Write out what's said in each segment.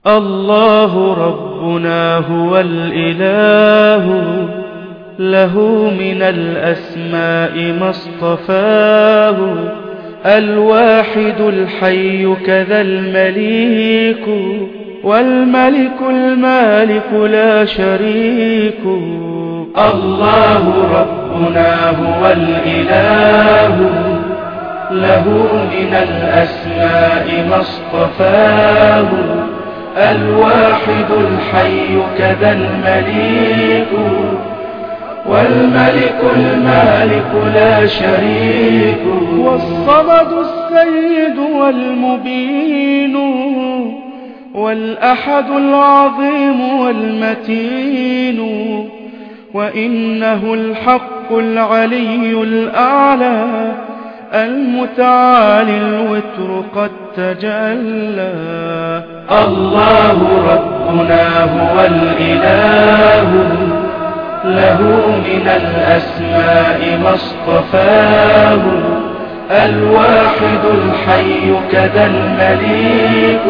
الله ربنا هو الإله له من الأسماء ما اصطفاه الواحد الحي كذا المليك والملك المالك لا شريك الله ربنا هو الإله له من الأسماء ما اصطفاه الواحد الحي كذا المليك والملك المالك لا شريك والصمد السيد والمبين والأحد العظيم والمتين وإنه الحق العلي الأعلى المتعالي الوتر قد تجلى الله ربنا هو الإله له من الأسماء ما اصطفاه الواحد الحي كذا المليك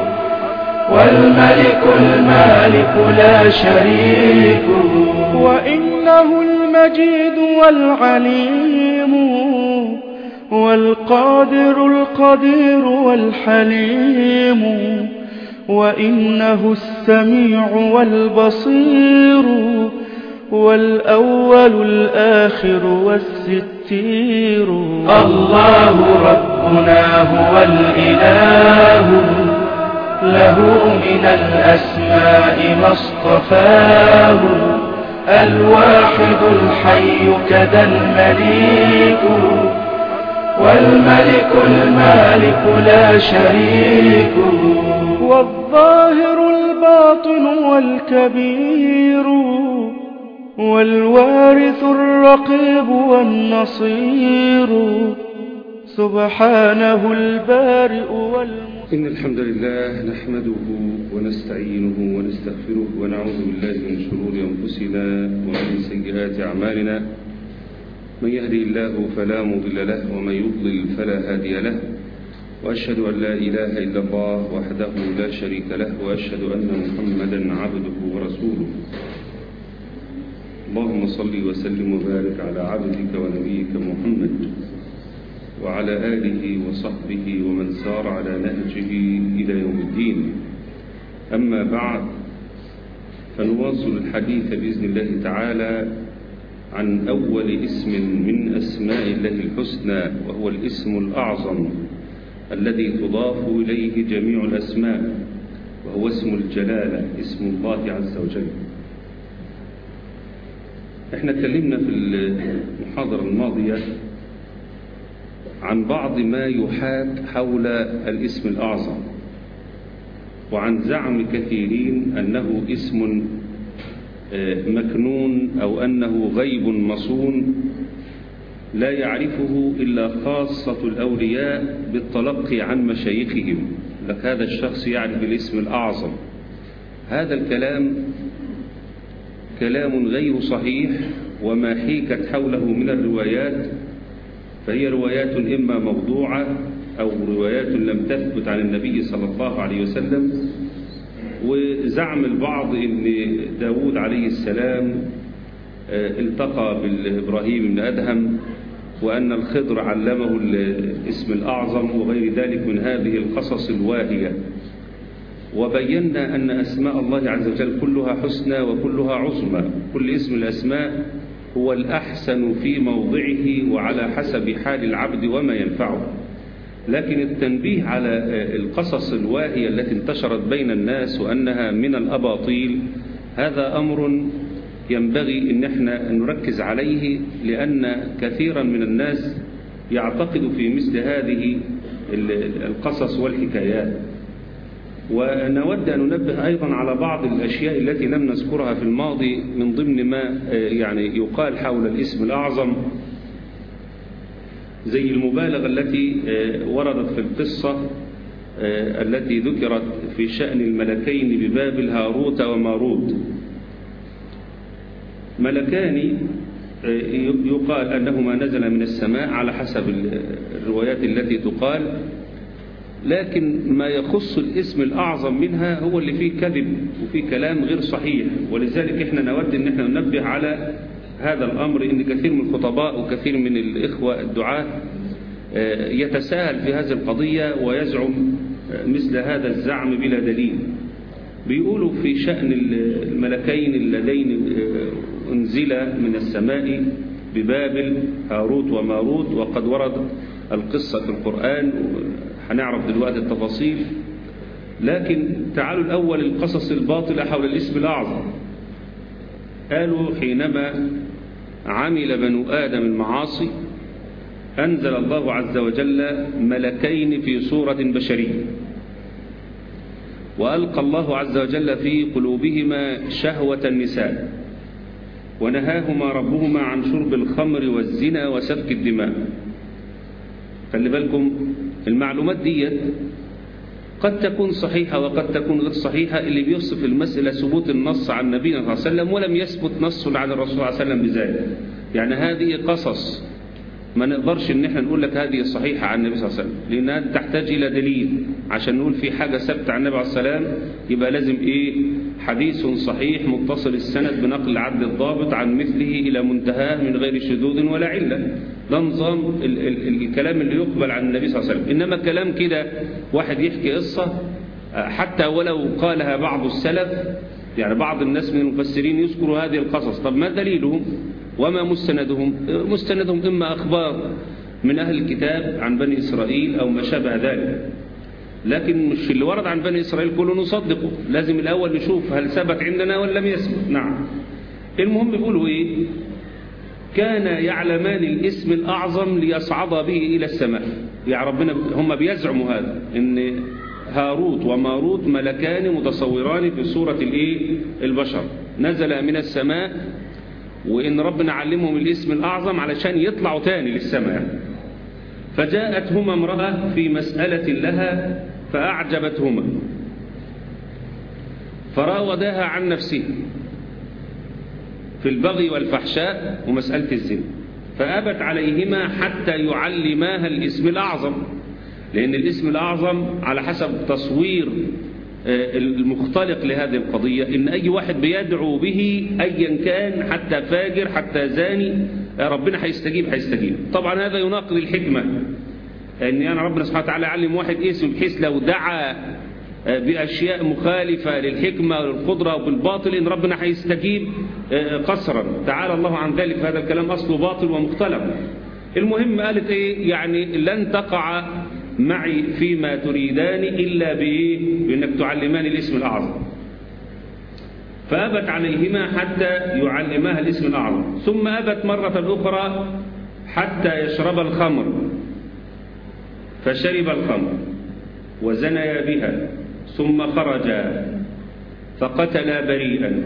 والملك المالك لا شريك وإنه المجيد والعليم والقادر القدير والحليم وإنه السميع والبصير والأول الآخر والستير الله ربنا هو الإله له من الأسماء ما اصطفاه الواحد الحي كذا المليك والملك المالك لا شريك والظاهر الباطن والكبير والوارث الرقيب والنصير سبحانه البارئ والمصير إن الحمد لله نحمده ونستعينه ونستغفره ونعوذ بالله من شرور أنفسنا ومن سيئات أعمالنا من يهدي الله فلا مضل له ومن يضلل فلا هادي له وأشهد أن لا إله إلا الله وحده لا شريك له وأشهد أن محمدا عبده ورسوله اللهم صل وسلم وبارك على عبدك ونبيك محمد وعلى آله وصحبه ومن سار على نهجه إلى يوم الدين أما بعد فنواصل الحديث بإذن الله تعالى عن أول اسم من أسماء الله الحسنى وهو الاسم الأعظم الذي تضاف إليه جميع الأسماء وهو اسم الجلالة اسم الله عز وجل احنا اتكلمنا في المحاضرة الماضية عن بعض ما يحاك حول الاسم الأعظم وعن زعم كثيرين أنه اسم مكنون أو أنه غيب مصون لا يعرفه إلا خاصة الأولياء بالتلقي عن مشايخهم لك هذا الشخص يعرف الاسم الأعظم هذا الكلام كلام غير صحيح وما حيكت حوله من الروايات فهي روايات إما موضوعة أو روايات لم تثبت عن النبي صلى الله عليه وسلم وزعم البعض ان داود عليه السلام التقى بالإبراهيم بن أدهم وأن الخضر علمه الاسم الأعظم وغير ذلك من هذه القصص الواهية وبينا أن أسماء الله عز وجل كلها حسنى وكلها عظمى كل اسم الأسماء هو الأحسن في موضعه وعلى حسب حال العبد وما ينفعه لكن التنبيه على القصص الواهية التي انتشرت بين الناس وأنها من الأباطيل هذا أمر ينبغي أن احنا نركز عليه لأن كثيرا من الناس يعتقد في مثل هذه القصص والحكايات ونود أن ننبه أيضا على بعض الأشياء التي لم نذكرها في الماضي من ضمن ما يعني يقال حول الاسم الأعظم زي المبالغة التي وردت في القصة التي ذكرت في شأن الملكين ببابل هاروت وماروت ملكان يقال أنهما نزل من السماء على حسب الروايات التي تقال لكن ما يخص الاسم الأعظم منها هو اللي فيه كذب وفيه كلام غير صحيح ولذلك احنا نود ان احنا ننبه على هذا الأمر ان كثير من الخطباء وكثير من الإخوة الدعاة يتساهل في هذه القضية ويزعم مثل هذا الزعم بلا دليل بيقولوا في شأن الملكين اللذين أنزل من السماء ببابل هاروت وماروت وقد ورد القصة في القرآن هنعرف دلوقتي التفاصيل لكن تعالوا الأول القصص الباطلة حول الاسم الأعظم قالوا حينما عمل بنو آدم المعاصي أنزل الله عز وجل ملكين في صورة بشرية وألقى الله عز وجل في قلوبهما شهوة النساء ونهاهما ربهما عن شرب الخمر والزنا وسفك الدماء خلي بالكم المعلومات دي قد تكون صحيحة وقد تكون غير صحيحة اللي بيوصف المسألة ثبوت النص عن النبي صلى الله عليه وسلم ولم يثبت نص عن الرسول صلى الله عليه وسلم بذلك يعني هذه قصص ما نقدرش ان احنا نقول لك هذه صحيحة عن النبي صلى الله عليه وسلم لانها تحتاج الى دليل عشان نقول في حاجة ثابتة عن النبي عليه السلام يبقى لازم ايه حديث صحيح متصل السند بنقل عبد الضابط عن مثله الى منتهاه من غير شذوذ ولا علة ده نظام ال ال الكلام اللي يقبل عن النبي صلى الله عليه وسلم انما كلام كده واحد يحكي قصة حتى ولو قالها بعض السلف يعني بعض الناس من المفسرين يذكروا هذه القصص طب ما دليلهم وما مستندهم مستندهم إما أخبار من أهل الكتاب عن بني إسرائيل أو ما شابه ذلك لكن مش اللي ورد عن بني إسرائيل كله نصدقه لازم الأول نشوف هل ثبت عندنا ولا لم يثبت نعم المهم بيقولوا إيه كان يعلمان الاسم الأعظم ليصعد به إلى السماء يعني ربنا هم بيزعموا هذا إن هاروت وماروت ملكان متصوران في صورة الإيه البشر نزل من السماء وإن ربنا علمهم الاسم الأعظم علشان يطلعوا تاني للسماء فجاءتهما امرأة في مسألة لها فأعجبتهما فراوداها عن نفسه في البغي والفحشاء ومسألة الزنا فأبت عليهما حتى يعلماها الاسم الأعظم لأن الاسم الأعظم على حسب تصوير المختلق لهذه القضية إن أي واحد بيدعو به أيا كان حتى فاجر حتى زاني ربنا هيستجيب هيستجيب طبعا هذا يناقض الحكمة أن يعني ربنا سبحانه وتعالى علم واحد اسم بحيث لو دعا بأشياء مخالفة للحكمة والقدرة وبالباطل إن ربنا هيستجيب قصرا تعالى الله عن ذلك هذا الكلام أصله باطل ومختلف المهم قالت إيه يعني لن تقع معي فيما تريدان إلا بإيه بأنك تعلمان الاسم الأعظم فأبت عليهما حتى يعلماها الاسم الأعظم ثم أبت مرة أخرى حتى يشرب الخمر فشرب الخمر وزنيا بها ثم خرجا فقتلا بريئا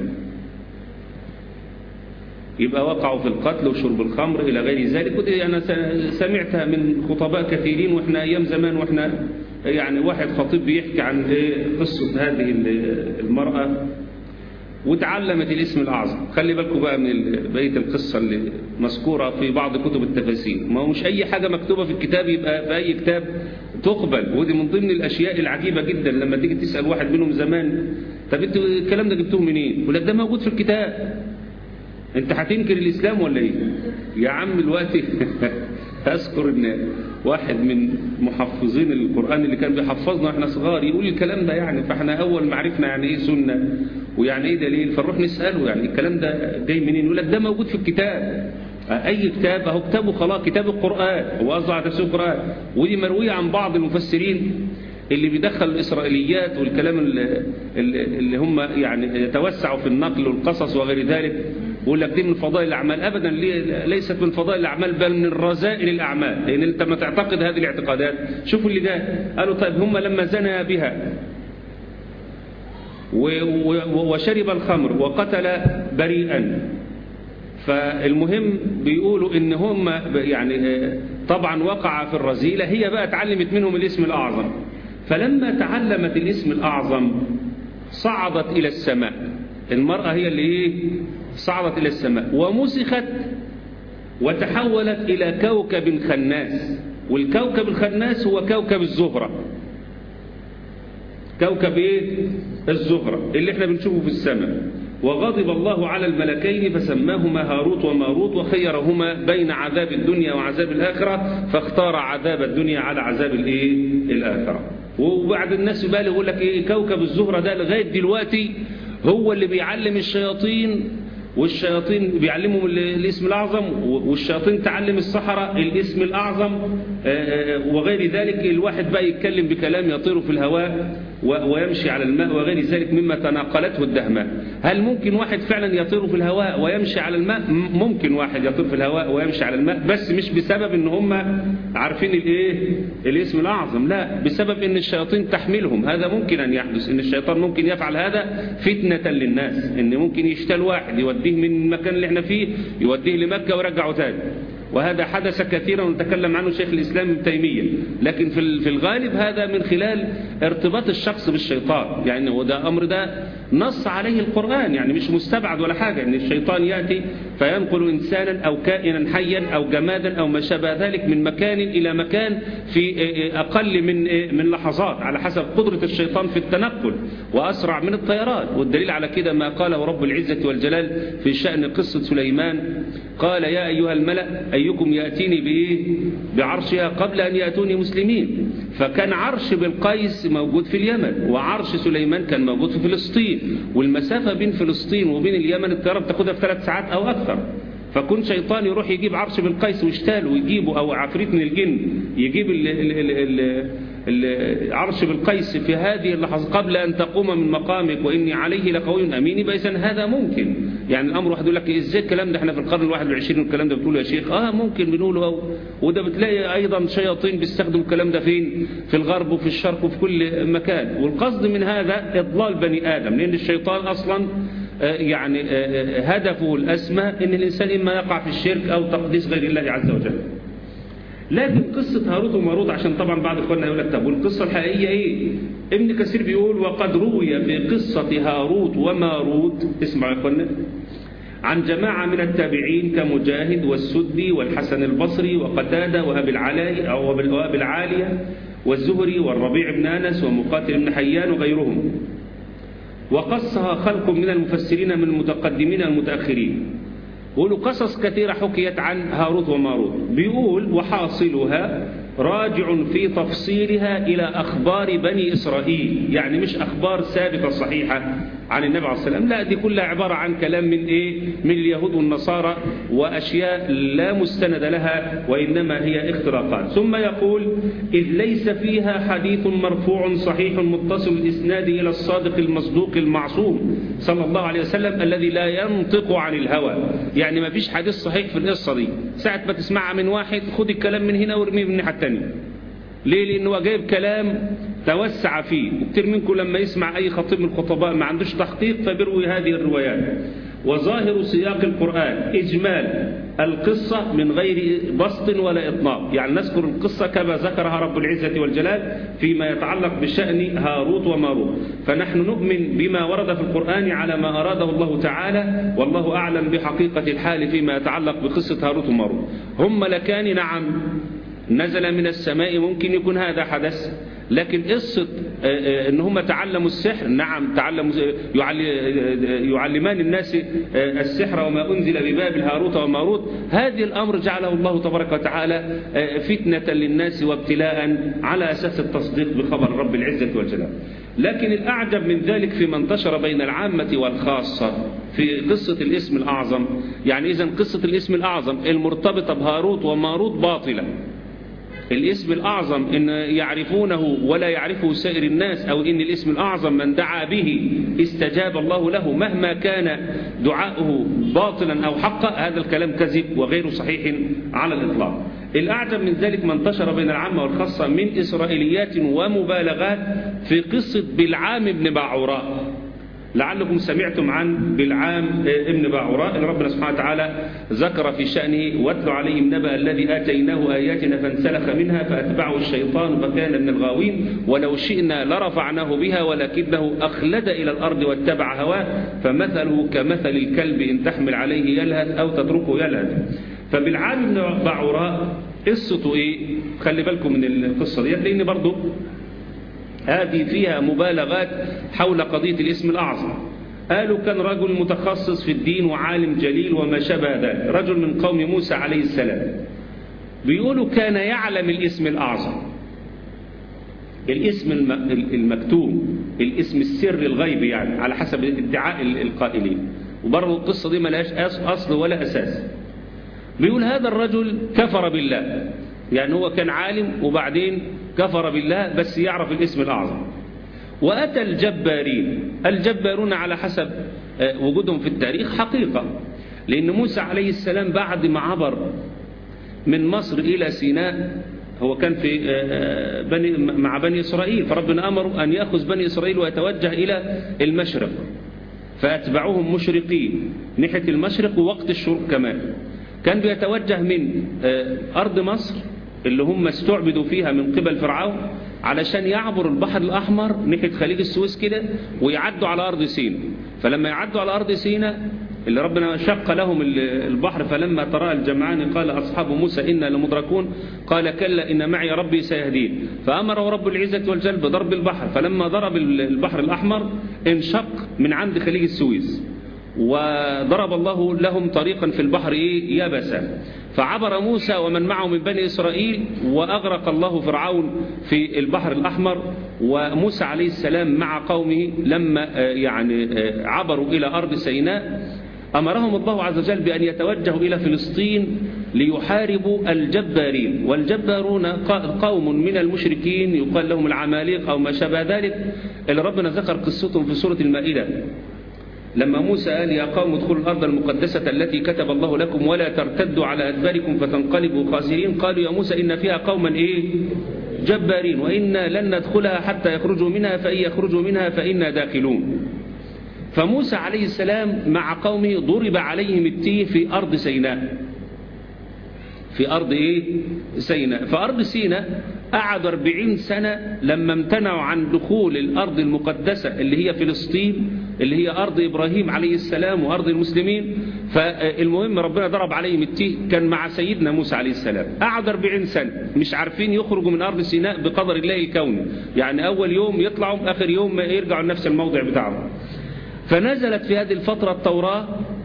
يبقى وقعوا في القتل وشرب الخمر إلى غير ذلك ودي أنا سمعتها من خطباء كثيرين وإحنا أيام زمان وإحنا يعني واحد خطيب بيحكي عن قصة هذه المرأة وتعلمت الاسم الأعظم خلي بالكم بقى من بقية القصة اللي مذكورة في بعض كتب التفاسير ما هو مش أي حاجة مكتوبة في الكتاب يبقى في أي كتاب تقبل ودي من ضمن الأشياء العجيبة جدا لما تيجي تسأل واحد منهم زمان طب انتوا الكلام ده جبتوه منين؟ يقول لك ده موجود في الكتاب انت هتنكر الاسلام ولا ايه يا عم دلوقتي اذكر ان واحد من محفظين القران اللي كان بيحفظنا واحنا صغار يقول الكلام ده يعني فاحنا اول ما عرفنا يعني ايه سنه ويعني ايه دليل فنروح نساله يعني الكلام ده جاي منين يقول لك ده موجود في الكتاب اي كتاب اهو كتابه خلاص كتاب القران هو قصده على تفسير القران ودي مرويه عن بعض المفسرين اللي بيدخل الإسرائيليات والكلام اللي, اللي هم يعني يتوسعوا في النقل والقصص وغير ذلك ويقول لك دي من فضائل الأعمال أبدا ليست من فضائل الأعمال بل من رذائل الأعمال لأن أنت ما تعتقد هذه الاعتقادات شوفوا اللي جاء قالوا طيب هم لما زنى بها وشرب الخمر وقتل بريئا فالمهم بيقولوا ان هم يعني طبعا وقع في الرذيلة هي بقى اتعلمت منهم الاسم الأعظم فلما تعلمت الاسم الأعظم صعدت إلى السماء المرأة هي اللي ايه صعدت إلى السماء ومسخت وتحولت إلى كوكب خناس والكوكب الخناس هو كوكب الزهرة كوكب ايه الزهرة اللي احنا بنشوفه في السماء وغضب الله على الملكين فسماهما هاروت وماروت وخيرهما بين عذاب الدنيا وعذاب الآخرة فاختار عذاب الدنيا على عذاب الايه الآخرة وبعد الناس بقى يقول لك ايه كوكب الزهرة ده لغاية دلوقتي هو اللي بيعلم الشياطين والشياطين بيعلمهم الاسم الأعظم والشياطين تعلم السحرة الاسم الأعظم وغير ذلك الواحد بقى يتكلم بكلام يطير في الهواء ويمشي على الماء وغير ذلك مما تناقلته الدهمة هل ممكن واحد فعلا يطير في الهواء ويمشي على الماء ممكن واحد يطير في الهواء ويمشي على الماء بس مش بسبب ان هم عارفين الايه الاسم الأعظم لا بسبب ان الشياطين تحملهم هذا ممكن ان يحدث ان الشيطان ممكن يفعل هذا فتنة للناس ان ممكن يشتل واحد يوديه من المكان اللي احنا فيه يوديه لمكة ويرجعه تاني وهذا حدث كثيرا ونتكلم عنه شيخ الإسلام ابن تيمية لكن في الغالب هذا من خلال ارتباط الشخص بالشيطان يعني وده أمر ده نص عليه القرآن يعني مش مستبعد ولا حاجة ان الشيطان يأتي فينقل إنسانا أو كائنا حيا أو جمادا أو ما شابه ذلك من مكان إلى مكان في أقل من من لحظات على حسب قدرة الشيطان في التنقل وأسرع من الطيران والدليل على كده ما قاله رب العزة والجلال في شأن قصة سليمان قال يا أيها الملأ أيكم يأتيني بإيه بعرشها قبل أن يأتوني مسلمين فكان عرش بالقيس موجود في اليمن وعرش سليمان كان موجود في فلسطين والمسافة بين فلسطين وبين اليمن الطيارة بتاخدها في ثلاث ساعات أو أكثر فكون شيطان يروح يجيب عرش بالقيس ويشتاله ويجيبه أو عفريت من الجن يجيب ال ال ال ال العرش بالقيس في هذه اللحظة قبل أن تقوم من مقامك وإني عليه لقوي أمين يبقى إذن هذا ممكن يعني الأمر واحد يقول لك إزاي الكلام ده احنا في القرن الواحد والعشرين والكلام ده بتقوله يا شيخ آه ممكن بنقوله أو وده بتلاقي أيضا شياطين بيستخدموا الكلام ده فين في الغرب وفي الشرق وفي كل مكان والقصد من هذا إضلال بني آدم لأن الشيطان أصلا يعني هدفه الأسمى إن الإنسان إما يقع في الشرك أو تقديس غير الله عز وجل لكن قصة هاروت وماروت عشان طبعا بعض اخواننا يقول لك طب والقصة الحقيقية ايه ابن كثير بيقول وقد روي في قصة هاروت وماروت اسمعوا يا اخواننا عن جماعة من التابعين كمجاهد والسدي والحسن البصري وقتادة وأبي العلاء أو وأبي العالية والزهري والربيع بن أنس ومقاتل بن حيان وغيرهم وقصها خلق من المفسرين من المتقدمين المتأخرين بيقولوا قصص كثيرة حكيت عن هاروت وماروت بيقول وحاصلها راجع في تفصيلها إلى أخبار بني إسرائيل يعني مش أخبار ثابتة صحيحة عن النبي عليه السلام لا دي كلها عبارة عن كلام من إيه من اليهود والنصارى وأشياء لا مستند لها وإنما هي اختراقات ثم يقول إذ ليس فيها حديث مرفوع صحيح متصل الإسناد إلى الصادق المصدوق المعصوم صلى الله عليه وسلم الذي لا ينطق عن الهوى يعني ما فيش حديث صحيح في القصة دي ساعة ما تسمعها من واحد خد الكلام من هنا وارميه من الناحية الثانية ليه لأنه جايب كلام توسع فيه كتير منكم لما يسمع أي خطيب من الخطباء ما عندوش تحقيق فبيروي هذه الروايات وظاهر سياق القرآن إجمال القصة من غير بسط ولا إطناب يعني نذكر القصة كما ذكرها رب العزة والجلال فيما يتعلق بشأن هاروت وماروت فنحن نؤمن بما ورد في القرآن على ما أراده الله تعالى والله أعلم بحقيقة الحال فيما يتعلق بقصة هاروت وماروت هم ملكان نعم نزل من السماء ممكن يكون هذا حدث لكن قصة ان هم تعلموا السحر نعم تعلموا يعلمان الناس السحر وما أنزل ببابل هاروت وماروت هذه الأمر جعله الله تبارك وتعالى فتنة للناس وابتلاء على أساس التصديق بخبر رب العزة والجلال لكن الأعجب من ذلك فيما انتشر بين العامة والخاصة في قصة الاسم الأعظم يعني إذا قصة الاسم الأعظم المرتبطة بهاروت وماروت باطلة الاسم الأعظم إن يعرفونه ولا يعرفه سائر الناس أو إن الاسم الأعظم من دعا به استجاب الله له مهما كان دعاؤه باطلا أو حقا هذا الكلام كذب وغير صحيح على الإطلاق الأعجب من ذلك ما انتشر بين العامة والخاصة من إسرائيليات ومبالغات في قصة بالعام بن باعوراء لعلكم سمعتم عن بالعام ابن باعوراء اللي ربنا سبحانه وتعالى ذكر في شأنه واتل عليهم نبأ الذي آتيناه آياتنا فانسلخ منها فأتبعه الشيطان فكان من الغاوين ولو شئنا لرفعناه بها ولكنه أخلد إلى الأرض واتبع هواه فمثله كمثل الكلب إن تحمل عليه يلهث أو تتركه يلهث فبالعام ابن باعوراء قصته إيه خلي بالكم من القصة دي لأن برضه هذه فيها مبالغات حول قضية الاسم الأعظم قالوا كان رجل متخصص في الدين وعالم جليل وما شابه ذلك رجل من قوم موسى عليه السلام بيقولوا كان يعلم الاسم الأعظم الاسم المكتوم الاسم السري الغيبي يعني على حسب ادعاء القائلين وبرضه القصة دي ملهاش أصل ولا أساس بيقول هذا الرجل كفر بالله يعني هو كان عالم وبعدين كفر بالله بس يعرف الاسم الأعظم وأتى الجبارين الجبارون على حسب وجودهم في التاريخ حقيقة لأن موسى عليه السلام بعد ما عبر من مصر إلى سيناء هو كان في بني مع بني إسرائيل فربنا أمره أن يأخذ بني إسرائيل ويتوجه إلى المشرق فأتبعوهم مشرقين ناحية المشرق ووقت الشروق كمان كان بيتوجه من أرض مصر اللي هم استعبدوا فيها من قبل فرعون علشان يعبر البحر الأحمر ناحية خليج السويس كده ويعدوا على أرض سينا فلما يعدوا على أرض سينا اللي ربنا شق لهم البحر فلما ترى الجمعان قال أصحاب موسى إنا لمدركون قال كلا إن معي ربي سيهدين فأمره رب العزة والجل بضرب البحر فلما ضرب البحر الأحمر انشق من عند خليج السويس وضرب الله لهم طريقا في البحر إيه يبسا فعبر موسى ومن معه من بني إسرائيل وأغرق الله فرعون في البحر الأحمر وموسى عليه السلام مع قومه لما يعني عبروا إلى أرض سيناء أمرهم الله عز وجل بأن يتوجهوا إلى فلسطين ليحاربوا الجبارين والجبارون قوم من المشركين يقال لهم العماليق أو ما شابه ذلك اللي ربنا ذكر قصتهم في سورة المائدة لما موسى قال يا قوم ادخلوا الأرض المقدسة التي كتب الله لكم ولا ترتدوا على أدباركم فتنقلبوا خاسرين قالوا يا موسى إن فيها قوما إيه جبارين وإنا لن ندخلها حتى يخرجوا منها فإن يخرجوا منها فإنا داخلون فموسى عليه السلام مع قومه ضرب عليهم التيه في أرض سيناء في أرض إيه؟ سيناء فأرض سيناء قعدوا 40 سنة لما امتنعوا عن دخول الأرض المقدسة اللي هي فلسطين اللي هي أرض إبراهيم عليه السلام وأرض المسلمين فالمهم ربنا ضرب عليهم التيه كان مع سيدنا موسى عليه السلام قعد 40 سنة مش عارفين يخرجوا من أرض سيناء بقدر الله الكوني يعني أول يوم يطلعوا آخر يوم يرجعوا لنفس الموضع بتاعهم فنزلت في هذه الفترة التوراة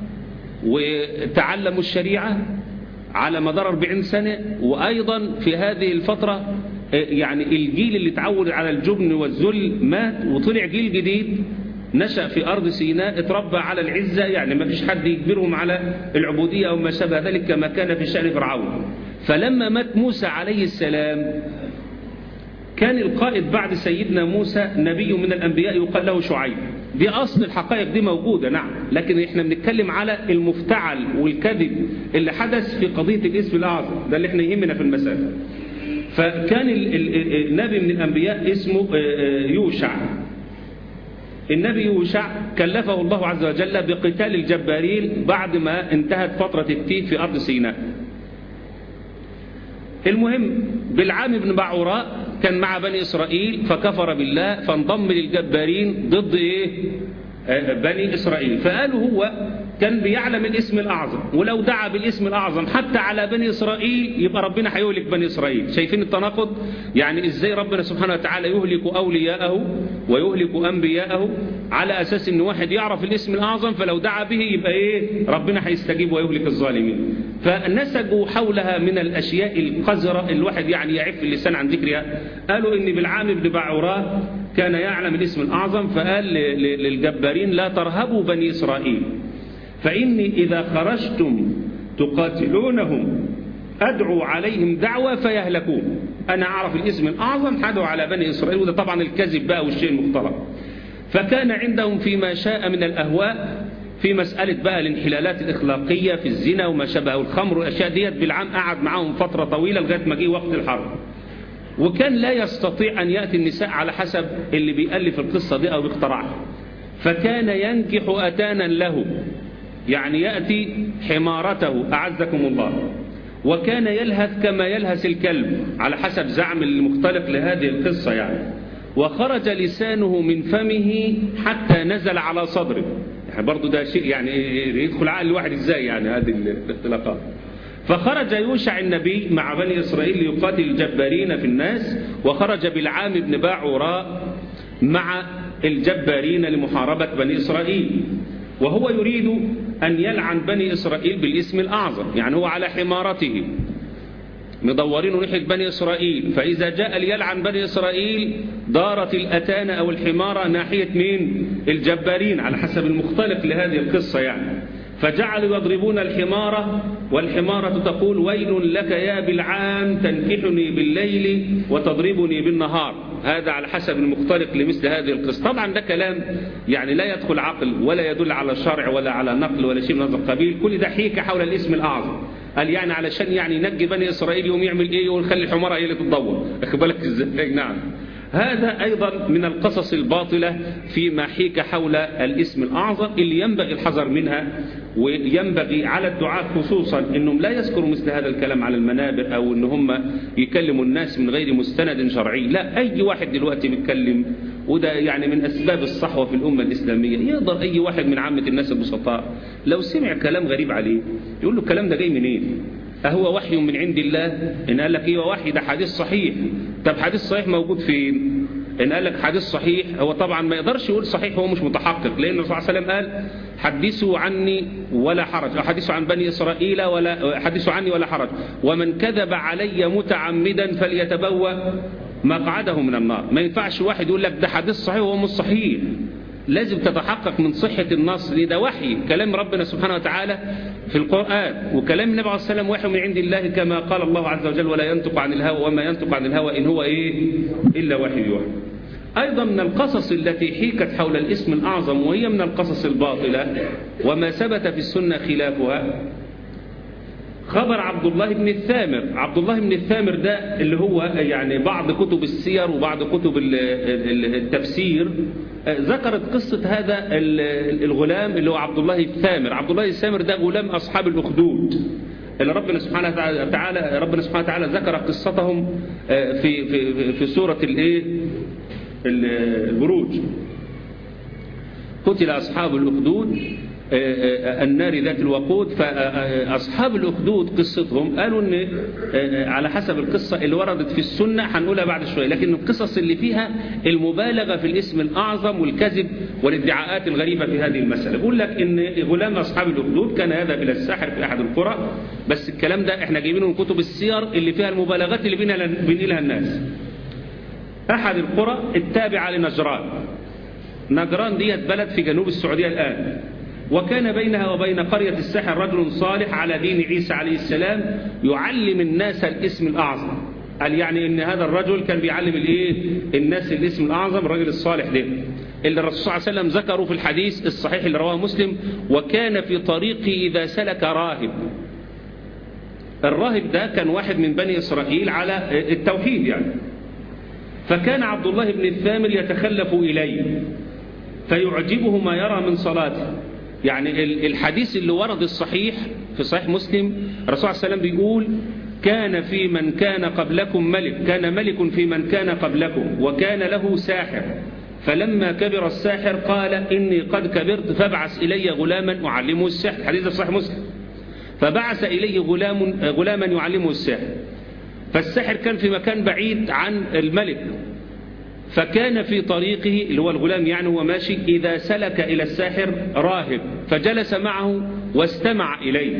وتعلموا الشريعة على مدار 40 سنة وأيضا في هذه الفترة يعني الجيل اللي اتعود على الجبن والذل مات وطلع جيل جديد نشأ في أرض سيناء اتربى على العزة يعني ما فيش حد يجبرهم على العبودية أو ما شابه ذلك كما كان في شأن فرعون فلما مات موسى عليه السلام كان القائد بعد سيدنا موسى نبي من الأنبياء يقال له شعيب دي أصل الحقائق دي موجودة نعم لكن احنا بنتكلم على المفتعل والكذب اللي حدث في قضية الاسم الأعظم ده اللي احنا يهمنا في المسألة فكان النبي من الأنبياء اسمه يوشع النبي يوشع كلفه الله عز وجل بقتال الجبارين بعد ما انتهت فترة التيه في أرض سيناء المهم بالعام بن بعوراء كان مع بني إسرائيل فكفر بالله فانضم للجبارين ضد إيه؟ بني إسرائيل فقالوا هو كان بيعلم الاسم الأعظم ولو دعا بالاسم الأعظم حتى على بني إسرائيل يبقى ربنا هيهلك بني إسرائيل شايفين التناقض يعني إزاي ربنا سبحانه وتعالى يهلك أولياءه ويهلك أنبياءه على أساس إن واحد يعرف الاسم الأعظم فلو دعا به يبقى إيه ربنا هيستجيب ويهلك الظالمين فنسجوا حولها من الأشياء القذرة الواحد يعني يعف اللسان عن ذكرها قالوا إن بالعام بن بعوراء كان يعلم الاسم الأعظم فقال للجبارين لا ترهبوا بني إسرائيل فإني إذا خرجتم تقاتلونهم أدعو عليهم دعوة فيهلكون أنا أعرف الاسم الأعظم حدوا على بني إسرائيل وده طبعا الكذب بقى والشيء المختلط فكان عندهم فيما شاء من الأهواء في مسألة بقى الانحلالات الإخلاقية في الزنا وما شابه الخمر والأشياء ديت بالعام قعد معاهم فترة طويلة لغاية ما جه وقت الحرب وكان لا يستطيع أن يأتي النساء على حسب اللي بيألف القصة دي أو بيخترعها فكان ينكح أتانا له يعني يأتي حمارته أعزكم الله وكان يلهث كما يلهث الكلب على حسب زعم المختلق لهذه القصة يعني وخرج لسانه من فمه حتى نزل على صدره يعني برضو ده شيء يعني يدخل عقل الواحد ازاي يعني هذه الاختلاقات فخرج يوشع النبي مع بني إسرائيل ليقاتل الجبارين في الناس وخرج بالعام بن باعوراء مع الجبارين لمحاربة بني إسرائيل وهو يريد أن يلعن بني إسرائيل بالاسم الأعظم يعني هو على حمارته مدورين ناحية بني إسرائيل فإذا جاء ليلعن بني إسرائيل دارت الأتان أو الحمارة ناحية مين الجبارين على حسب المختلف لهذه القصة يعني فجعلوا يضربون الحمارة والحمارة تقول ويل لك يا بالعام تنكحني بالليل وتضربني بالنهار هذا على حسب المختلق لمثل هذه القصة طبعا ده كلام يعني لا يدخل عقل ولا يدل على شرع ولا على نقل ولا شيء من هذا القبيل كل ده حيكة حول الاسم الأعظم قال يعني علشان يعني ينجي بني إسرائيل يوم يعمل إيه ونخلي الحمارة هي اللي تتدور أخد بالك إزاي نعم هذا أيضا من القصص الباطلة فيما حيك حول الاسم الأعظم اللي ينبغي الحذر منها وينبغي على الدعاة خصوصا أنهم لا يذكروا مثل هذا الكلام على المنابر أو أن هم يكلموا الناس من غير مستند شرعي لا أي واحد دلوقتي بيتكلم وده يعني من أسباب الصحوة في الأمة الإسلامية يقدر أي واحد من عامة الناس البسطاء لو سمع كلام غريب عليه يقول له الكلام ده جاي منين أهو وحي من عند الله إن قال لك إيه وحي ده حديث صحيح طب حديث صحيح موجود فين إن قال لك حديث صحيح هو طبعا ما يقدرش يقول صحيح هو مش متحقق لأن الرسول صلى الله عليه وسلم قال حدثوا عني ولا حرج أو حدثوا عن بني إسرائيل ولا حدثوا عني ولا حرج ومن كذب علي متعمدا فليتبوأ مقعده من النار ما ينفعش واحد يقول لك ده حديث صحيح وهو مش صحيح لازم تتحقق من صحة النص ده وحي كلام ربنا سبحانه وتعالى في القرآن وكلام النبي عليه السلام وحي من عند الله كما قال الله عز وجل ولا ينطق عن الهوى وما ينطق عن الهوى إن هو إيه إلا وحي يوحى أيضا من القصص التي حيكت حول الاسم الأعظم وهي من القصص الباطلة وما ثبت في السنة خلافها خبر عبد الله بن الثامر عبد الله بن الثامر ده اللي هو يعني بعض كتب السير وبعض كتب التفسير ذكرت قصة هذا الغلام اللي هو عبد الله الثامر عبد الله الثامر ده غلام أصحاب الأخدود اللي ربنا سبحانه وتعالى ربنا سبحانه وتعالى ذكر قصتهم في في في سورة الايه البروج قتل أصحاب الأخدود النار ذات الوقود فأصحاب الأخدود قصتهم قالوا أن على حسب القصة اللي وردت في السنة هنقولها بعد شوية لكن القصص اللي فيها المبالغة في الاسم الأعظم والكذب والادعاءات الغريبة في هذه المسألة بقول لك أن غلام أصحاب الأخدود كان يذهب إلى الساحر في أحد القرى بس الكلام ده احنا جايبينه من كتب السير اللي فيها المبالغات اللي بينقلها الناس أحد القرى التابعة لنجران نجران ديت بلد في جنوب السعودية الآن وكان بينها وبين قرية الساحر رجل صالح على دين عيسى عليه السلام يعلم الناس الاسم الأعظم قال يعني ان هذا الرجل كان بيعلم الايه الناس الاسم الأعظم الرجل الصالح ده اللي الرسول صلى الله عليه وسلم ذكره في الحديث الصحيح اللي رواه مسلم وكان في طريقه إذا سلك راهب الراهب ده كان واحد من بني إسرائيل على التوحيد يعني فكان عبد الله بن الثامر يتخلف إليه فيعجبه ما يرى من صلاته يعني الحديث اللي ورد الصحيح في صحيح مسلم الرسول صلى الله عليه وسلم بيقول كان في من كان قبلكم ملك كان ملك في من كان قبلكم وكان له ساحر فلما كبر الساحر قال إني قد كبرت فابعث إلي غلاما أعلمه السحر حديث صحيح مسلم فبعث إليه غلام غلاما يعلمه السحر فالسحر كان في مكان بعيد عن الملك فكان في طريقه اللي هو الغلام يعني هو ماشي إذا سلك إلى الساحر راهب فجلس معه واستمع إليه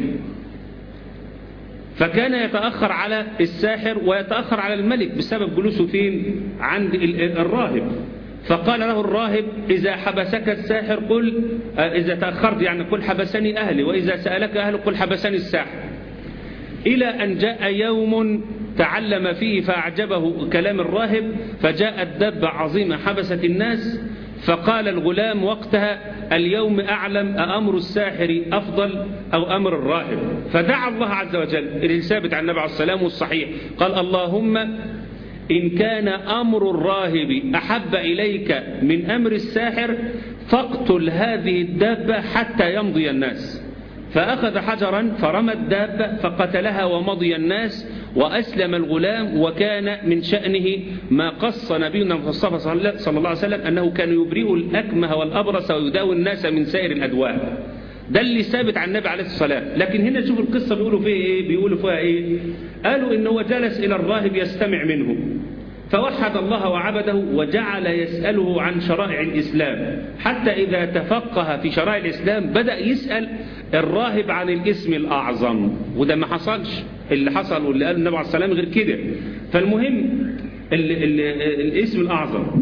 فكان يتأخر على الساحر ويتأخر على الملك بسبب جلوسه فين عند الراهب فقال له الراهب إذا حبسك الساحر قل إذا تأخرت يعني قل حبسني أهلي وإذا سألك أهل قل حبسني الساحر إلى أن جاء يوم تعلم فيه فأعجبه كلام الراهب فجاءت دبة عظيمة حبست الناس فقال الغلام وقتها اليوم أعلم أأمر الساحر أفضل أو أمر الراهب فدعا الله عز وجل الثابت عن النبي عليه السلام والصحيح قال اللهم إن كان أمر الراهب أحب إليك من أمر الساحر فاقتل هذه الدابة حتى يمضي الناس فأخذ حجرا فرمى الدابة فقتلها ومضي الناس وأسلم الغلام وكان من شأنه ما قص نبينا المصطفى صلى الله عليه وسلم أنه كان يبرئ الأكمه والأبرص ويداوي الناس من سائر الأدواء ده اللي ثابت عن النبي عليه الصلاة والسلام لكن هنا شوف القصة بيقولوا فيها ايه بيقولوا فيها ايه قالوا ان هو جلس الى الراهب يستمع منه فوحد الله وعبده وجعل يسأله عن شرائع الإسلام حتى إذا تفقه في شرائع الإسلام بدأ يسأل الراهب عن الاسم الأعظم وده ما حصلش اللي حصل واللي قال النبي عليه الصلاة والسلام غير كده فالمهم ال ال الاسم الأعظم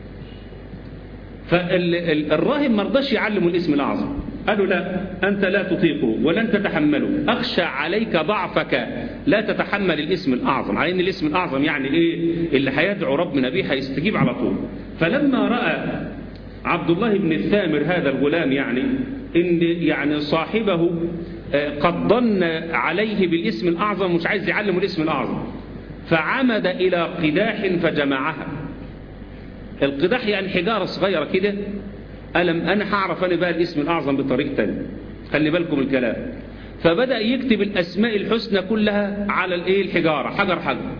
فالراهب ما رضاش يعلمه الاسم الأعظم قالوا لا أنت لا تطيقه ولن تتحمله أخشى عليك ضعفك لا تتحمل الاسم الأعظم على أن الاسم الأعظم يعني إيه اللي هيدعو ربنا بيه هيستجيب على طول فلما رأى عبد الله بن الثامر هذا الغلام يعني إن يعني صاحبه قد ضن عليه بالاسم الأعظم مش عايز يعلمه الاسم الأعظم فعمد إلى قداح فجمعها القداح يعني حجارة صغيرة كده ألم أنا هعرف أنا بقى الاسم الأعظم بطريقة تانية خلي بالكم الكلام فبدأ يكتب الأسماء الحسنى كلها على الإيه الحجارة حجر حجر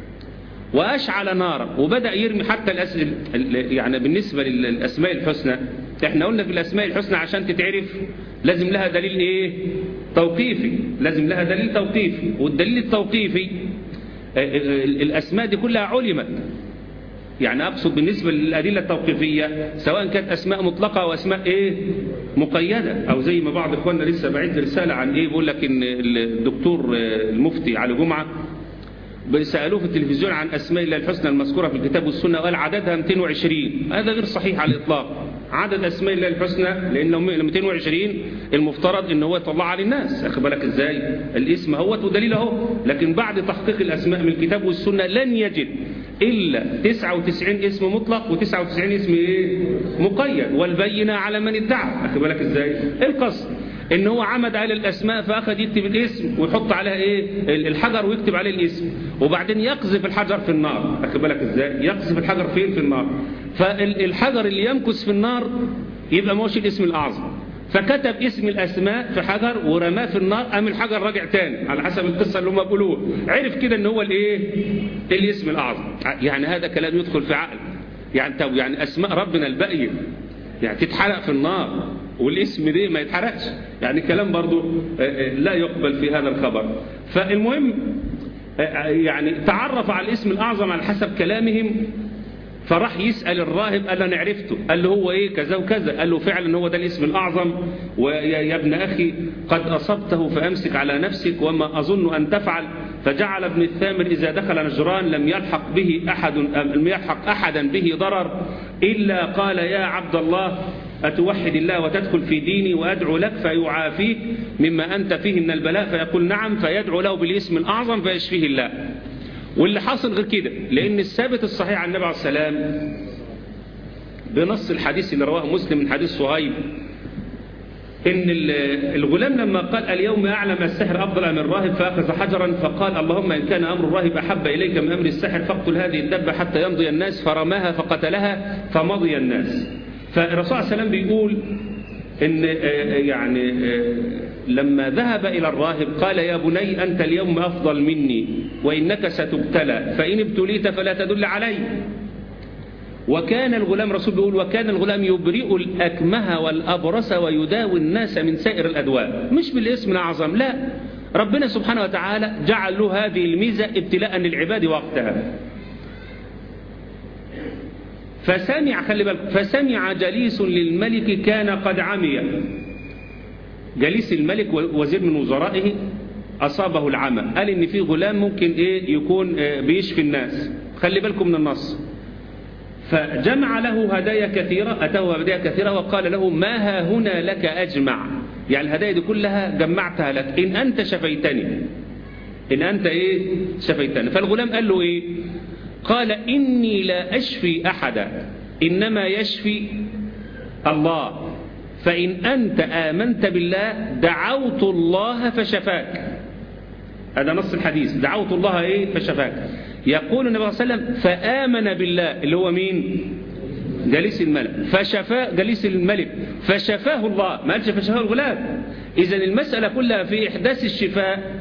وأشعل نارا وبدأ يرمي حتى الأس... يعني بالنسبة للأسماء الحسنى احنا قلنا في الأسماء الحسنى عشان تتعرف لازم لها دليل إيه توقيفي لازم لها دليل توقيفي والدليل التوقيفي الأسماء دي كلها علمت يعني أقصد بالنسبة للأدلة التوقيفية سواء كانت أسماء مطلقة أو أسماء إيه مقيدة أو زي ما بعض إخواننا لسه بعيد رسالة عن إيه بيقول لك إن الدكتور المفتي علي جمعة سألوه في التلفزيون عن أسماء الله الحسنى المذكورة في الكتاب والسنة وقال عددها 220 هذا غير صحيح على الإطلاق عدد أسماء الله الحسنى لأنه 220 المفترض إن هو يطلعها للناس أخي بالك إزاي الاسم هو ودليل أهو لكن بعد تحقيق الأسماء من الكتاب والسنة لن يجد إلا 99 اسم مطلق و99 اسم إيه؟ مقيد والبينة على من ادعى أخي بالك إزاي القصد ان هو عمد على الاسماء فاخذ يكتب الاسم ويحط عليها ايه الحجر ويكتب عليه الاسم وبعدين يقذف الحجر في النار اخد بالك ازاي يقذف الحجر فين في النار فالحجر اللي يمكث في النار يبقى ماشي الاسم الاعظم فكتب اسم الاسماء في حجر ورماه في النار قام الحجر راجع تاني على حسب القصه اللي هم بيقولوها عرف كده ان هو الايه الاسم الاعظم يعني هذا كلام يدخل في عقل يعني طب يعني اسماء ربنا الباقيه يعني تتحرق في النار والاسم ده ما يتحرقش يعني كلام برضو لا يقبل في هذا الخبر فالمهم يعني تعرف على الاسم الأعظم على حسب كلامهم فراح يسأل الراهب قال له أنا عرفته قال له هو إيه كذا وكذا قال له فعلا هو ده الاسم الأعظم ويا ابن أخي قد أصبته فأمسك على نفسك وما أظن أن تفعل فجعل ابن الثامر إذا دخل نجران لم يلحق به أحد لم يلحق أحدا به ضرر إلا قال يا عبد الله أتوحد الله وتدخل في ديني وأدعو لك فيعافيك مما أنت فيه من البلاء فيقول نعم فيدعو له بالاسم الأعظم فيشفيه الله واللي حاصل غير كده لأن الثابت الصحيح عن النبي عليه السلام بنص الحديث اللي رواه مسلم من حديث صهيب إن الغلام لما قال اليوم أعلم السحر أفضل من الراهب فأخذ حجرا فقال اللهم إن كان أمر الراهب أحب إليك من أمر السحر فاقتل هذه الدبة حتى يمضي الناس فرماها فقتلها فمضي الناس فالرسول صلى الله عليه وسلم بيقول إن يعني لما ذهب إلى الراهب قال يا بني أنت اليوم أفضل مني وإنك ستبتلى فإن ابتليت فلا تدل علي وكان الغلام رسول بيقول وكان الغلام يبرئ الأكمه والأبرص ويداوي الناس من سائر الأدواء مش بالاسم الأعظم لا ربنا سبحانه وتعالى جعل له هذه الميزة ابتلاء للعباد وقتها فسمع خلي بالك فسمع جليس للملك كان قد عمي جليس الملك وزير من وزرائه أصابه العمى قال إن في غلام ممكن إيه يكون إيه بيشفي الناس خلي بالكم من النص فجمع له هدايا كثيرة أتوه هدايا كثيرة وقال له ما ها هنا لك أجمع يعني الهدايا دي كلها جمعتها لك إن أنت شفيتني إن أنت إيه شفيتني فالغلام قال له إيه قال إني لا أشفي أحدا إنما يشفي الله فإن أنت آمنت بالله دعوت الله فشفاك هذا نص الحديث دعوت الله إيه فشفاك يقول النبي صلى الله عليه وسلم فآمن بالله اللي هو مين جليس الملك فشفاء جليس الملك فشفاه الله ما قالش فشفاه الغلام إذا المسألة كلها في إحداث الشفاء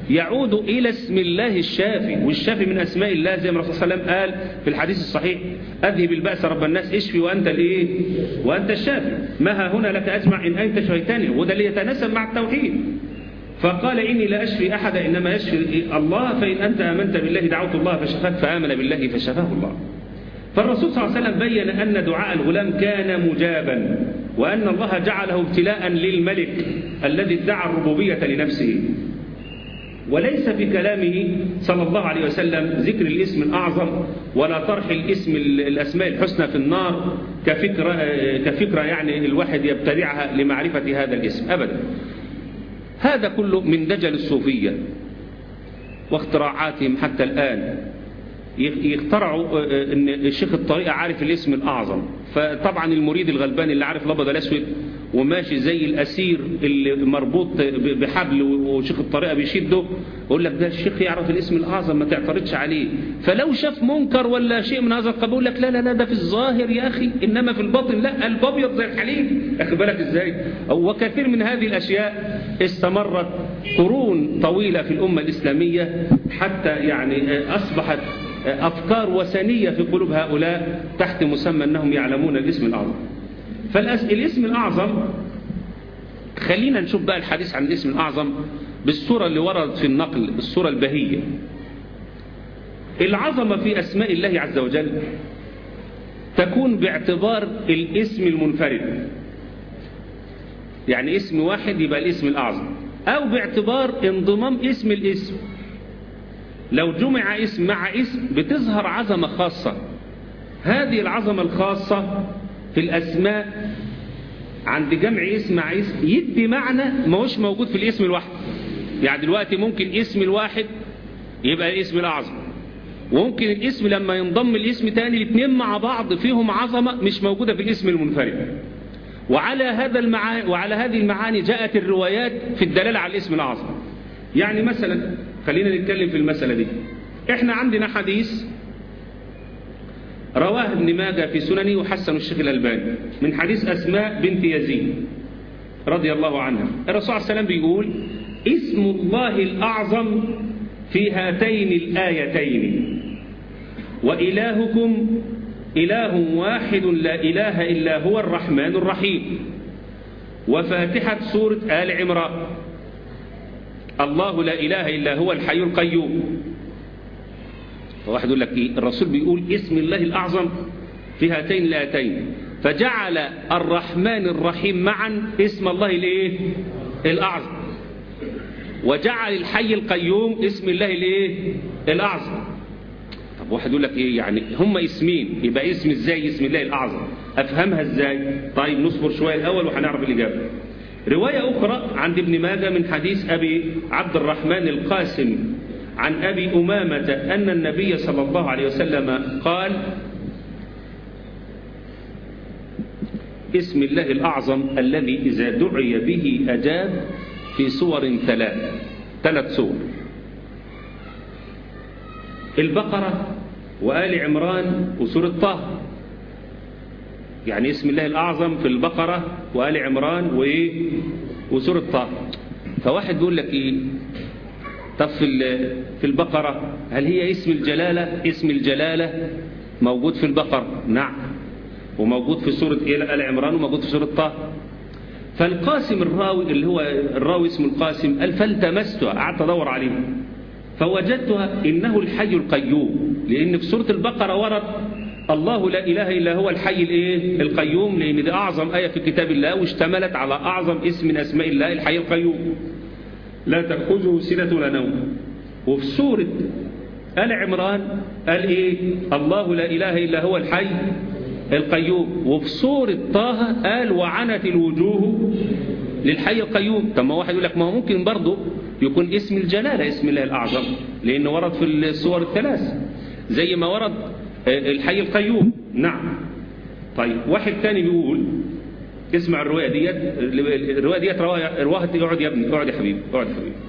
يعود إلى اسم الله الشافي والشافي من أسماء الله زي ما الرسول صلى الله عليه وسلم قال في الحديث الصحيح أذهب البأس رب الناس اشفي وأنت الإيه وأنت الشافي ما ها هنا لك أجمع إن أنت شفيتني وده اللي يتناسب مع التوحيد فقال إني لا أشفي أحدا إنما يشفي الله فإن أنت آمنت بالله دعوت الله فشفاك فآمن بالله فشفاه الله فالرسول صلى الله عليه وسلم بين أن دعاء الغلام كان مجابا وأن الله جعله ابتلاء للملك الذي ادعى الربوبية لنفسه وليس في كلامه صلى الله عليه وسلم ذكر الاسم الأعظم ولا طرح الاسم الأسماء الحسنى في النار كفكرة, كفكرة يعني الواحد يبتدعها لمعرفة هذا الاسم أبدا هذا كله من دجل الصوفية واختراعاتهم حتى الآن يخترعوا ان الشيخ الطريقة عارف الاسم الأعظم فطبعا المريد الغلبان اللي عارف الأبيض الأسود وماشي زي الأسير اللي مربوط بحبل وشيخ الطريقة بيشده يقول لك ده الشيخ يعرف الاسم الأعظم ما تعترضش عليه فلو شاف منكر ولا شيء من هذا القبيل يقول لك لا لا لا ده في الظاهر يا أخي إنما في الباطن لا الأبيض زي الحليب أخي بالك إزاي وكثير من هذه الأشياء استمرت قرون طويلة في الأمة الإسلامية حتى يعني أصبحت أفكار وثنية في قلوب هؤلاء تحت مسمى أنهم يعلمون الاسم الأعظم فالاسم الأعظم خلينا نشوف بقى الحديث عن الاسم الأعظم بالصورة اللي وردت في النقل بالصورة البهية العظمة في أسماء الله عز وجل تكون باعتبار الاسم المنفرد يعني اسم واحد يبقى الاسم الأعظم أو باعتبار انضمام اسم الاسم لو جمع اسم مع اسم بتظهر عظمة خاصة هذه العظمة الخاصة في الأسماء عند جمع اسم مع اسم يدي معنى ما هوش موجود في الاسم الواحد يعني دلوقتي ممكن اسم الواحد يبقى الاسم الأعظم وممكن الاسم لما ينضم الاسم تاني الاثنين مع بعض فيهم عظمة مش موجودة في الاسم المنفرد وعلى هذا المعاني وعلى هذه المعاني جاءت الروايات في الدلالة على الاسم الأعظم يعني مثلا خلينا نتكلم في المسألة دي احنا عندنا حديث رواه ابن ماجه في سننه وحسن الشيخ الألباني من حديث أسماء بنت يزيد رضي الله عنها الرسول صلى الله عليه وسلم بيقول اسم الله الأعظم في هاتين الآيتين وإلهكم إله واحد لا إله إلا هو الرحمن الرحيم وفاتحة سورة آل عمران الله لا إله إلا هو الحي القيوم واحد يقول لك إيه الرسول بيقول اسم الله الأعظم في هاتين الآيتين فجعل الرحمن الرحيم معا اسم الله الايه الأعظم وجعل الحي القيوم اسم الله الايه الأعظم طب واحد يقول لك ايه يعني هم اسمين يبقى اسم ازاي اسم الله الأعظم أفهمها ازاي طيب نصبر شوية الأول وهنعرف الإجابة رواية أخرى عند ابن ماجه من حديث أبي عبد الرحمن القاسم عن أبي أمامة أن النبي صلى الله عليه وسلم قال اسم الله الأعظم الذي إذا دعي به أجاب في صور ثلاث ثلاث صور البقرة وآل عمران وسورة طه يعني اسم الله الأعظم في البقرة وآل عمران وإيه وسورة طه فواحد بيقول لك إيه طب في في البقرة هل هي اسم الجلالة اسم الجلالة موجود في البقرة نعم وموجود في سورة آل عمران وموجود في سورة طه فالقاسم الراوي اللي هو الراوي اسمه القاسم قال فالتمستها قعدت ادور عليه فوجدتها انه الحي القيوم لان في سورة البقرة ورد الله لا إله إلا هو الحي الإيه؟ القيوم لأن دي أعظم آية في كتاب الله واشتملت على أعظم اسم من أسماء الله الحي القيوم لا تأخذه سنة ولا نوم وفي سورة آل عمران قال إيه الله لا إله إلا هو الحي القيوم وفي سورة طه قال وعنت الوجوه للحي القيوم طب ما واحد يقول لك ما هو ممكن برضه يكون اسم الجلالة اسم الله الأعظم لأنه ورد في السور الثلاث زي ما ورد الحي القيوم نعم طيب واحد تاني بيقول اسمع الرواية ديت الرواية ديت رواها رواها اقعد يا ابني اقعد يا حبيبي اقعد يا حبيبي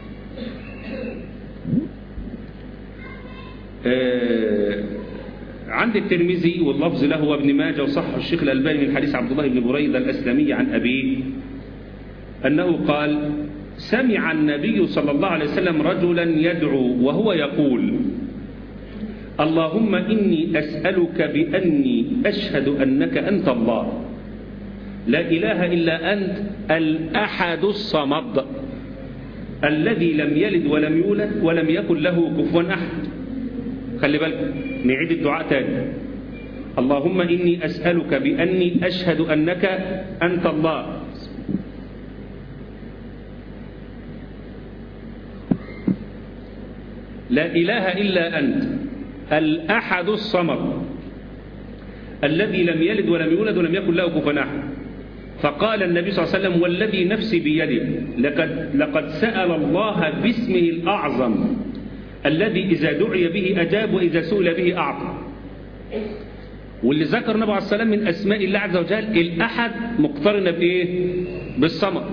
آه عند الترمذي واللفظ له وابن ماجه وصحح الشيخ الألباني من حديث عبد الله بن بريدة الأسلمي عن أبيه أنه قال سمع النبي صلى الله عليه وسلم رجلا يدعو وهو يقول اللهم إني أسألك بأني أشهد أنك أنت الله لا إله إلا أنت الأحد الصمد الذي لم يلد ولم يولد ولم يكن له كفوا أحد خلي بالك نعيد الدعاء تاني اللهم إني أسألك بأني أشهد أنك أنت الله لا إله إلا أنت الأحد الصمد الذي لم يلد ولم يولد ولم يكن له كفوا أحد فقال النبي صلى الله عليه وسلم والذي نفسي بيده لقد, لقد سأل الله باسمه الأعظم الذي إذا دعي به أجاب وإذا سئل به أعطى واللي ذكر النبي عليه السلام من أسماء الله عز وجل الأحد مقترنة بإيه بالصمد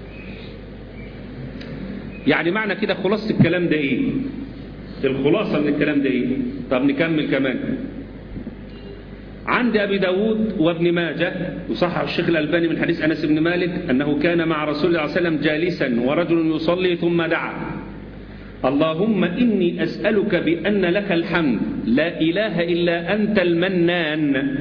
يعني معنى كده خلاصة الكلام ده إيه الخلاصة من الكلام ده إيه طب نكمل كمان عند أبي داود وابن ماجه وصحح الشيخ الألباني من حديث أنس بن مالك أنه كان مع رسول الله صلى الله عليه وسلم جالسا ورجل يصلي ثم دعا اللهم إني أسألك بأن لك الحمد لا إله إلا أنت المنان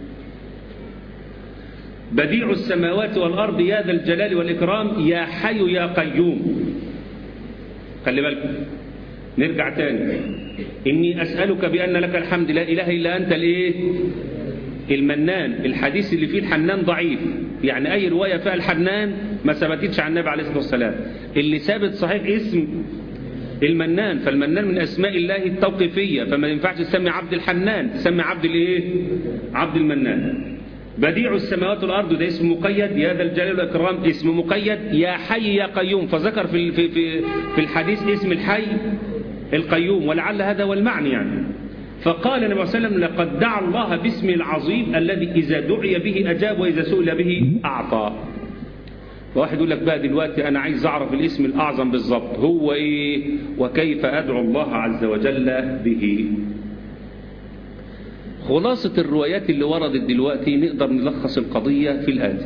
بديع السماوات والأرض يا ذا الجلال والإكرام يا حي يا قيوم خلي بالك نرجع تاني إني أسألك بأن لك الحمد لا إله إلا أنت الإيه المنان الحديث اللي فيه الحنان ضعيف يعني أي رواية فيها الحنان ما ثبتتش عن النبي عليه الصلاة والسلام اللي ثابت صحيح اسم المنان فالمنان من أسماء الله التوقيفية فما ينفعش تسمي عبد الحنان تسمي عبد الإيه عبد المنان بديع السماوات والأرض ده اسم مقيد يا ذا الجلال والإكرام اسم مقيد يا حي يا قيوم فذكر في في في في الحديث اسم الحي القيوم ولعل هذا هو المعنى يعني فقال النبي صلى الله عليه وسلم لقد دعا الله باسمه العظيم الذي إذا دعي به أجاب وإذا سئل به أعطى واحد يقول لك بقى دلوقتي أنا عايز أعرف الاسم الأعظم بالظبط هو إيه وكيف أدعو الله عز وجل به خلاصة الروايات اللي وردت دلوقتي نقدر نلخص القضية في الآتي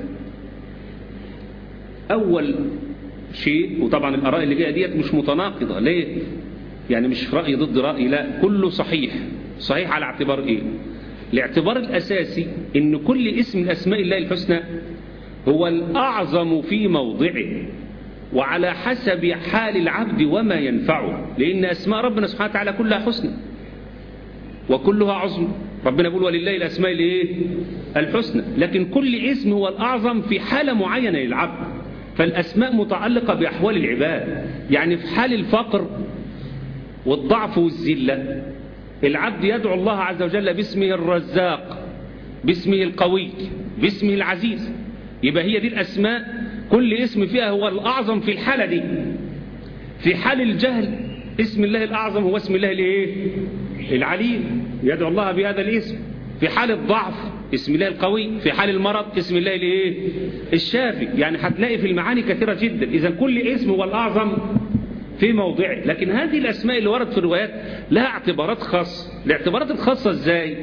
أول شيء وطبعا الآراء اللي جاية ديت مش متناقضة ليه؟ يعني مش رأي ضد رأي لا كله صحيح صحيح على اعتبار إيه؟ الاعتبار الأساسي إن كل اسم من أسماء الله الحسنى هو الأعظم في موضعه وعلى حسب حال العبد وما ينفعه لأن أسماء ربنا سبحانه وتعالى كلها حسنى وكلها عظمى ربنا يقول ولله الأسماء الايه الحسنى لكن كل اسم هو الأعظم في حالة معينة للعبد فالأسماء متعلقة بأحوال العباد يعني في حال الفقر والضعف والذلة العبد يدعو الله عز وجل باسمه الرزاق باسمه القوي باسمه العزيز يبقى هي دي الأسماء كل اسم فيها هو الأعظم في الحالة دي في حال الجهل اسم الله الأعظم هو اسم الله الايه العليم يدعو الله بهذا الاسم في حال الضعف اسم الله القوي في حال المرض اسم الله الايه الشافي يعني هتلاقي في المعاني كثيرة جدا إذا كل اسم هو الأعظم في موضعه لكن هذه الأسماء اللي وردت في الروايات لها اعتبارات خاصة الاعتبارات الخاصة ازاي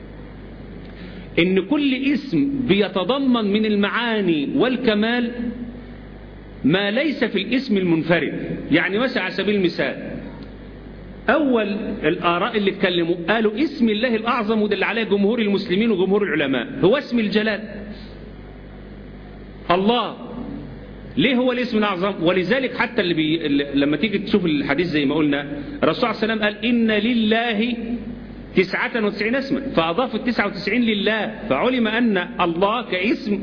ان كل اسم بيتضمن من المعاني والكمال ما ليس في الاسم المنفرد يعني مثلا على سبيل المثال أول الآراء اللي اتكلموا قالوا اسم الله الأعظم وده اللي عليه جمهور المسلمين وجمهور العلماء هو اسم الجلال الله ليه هو الاسم الأعظم ولذلك حتى اللي بي... لما تيجي تشوف الحديث زي ما قلنا الرسول صلى الله عليه وسلم قال إن لله تسعة وتسعين اسما فأضاف التسعة وتسعين لله فعلم أن الله كاسم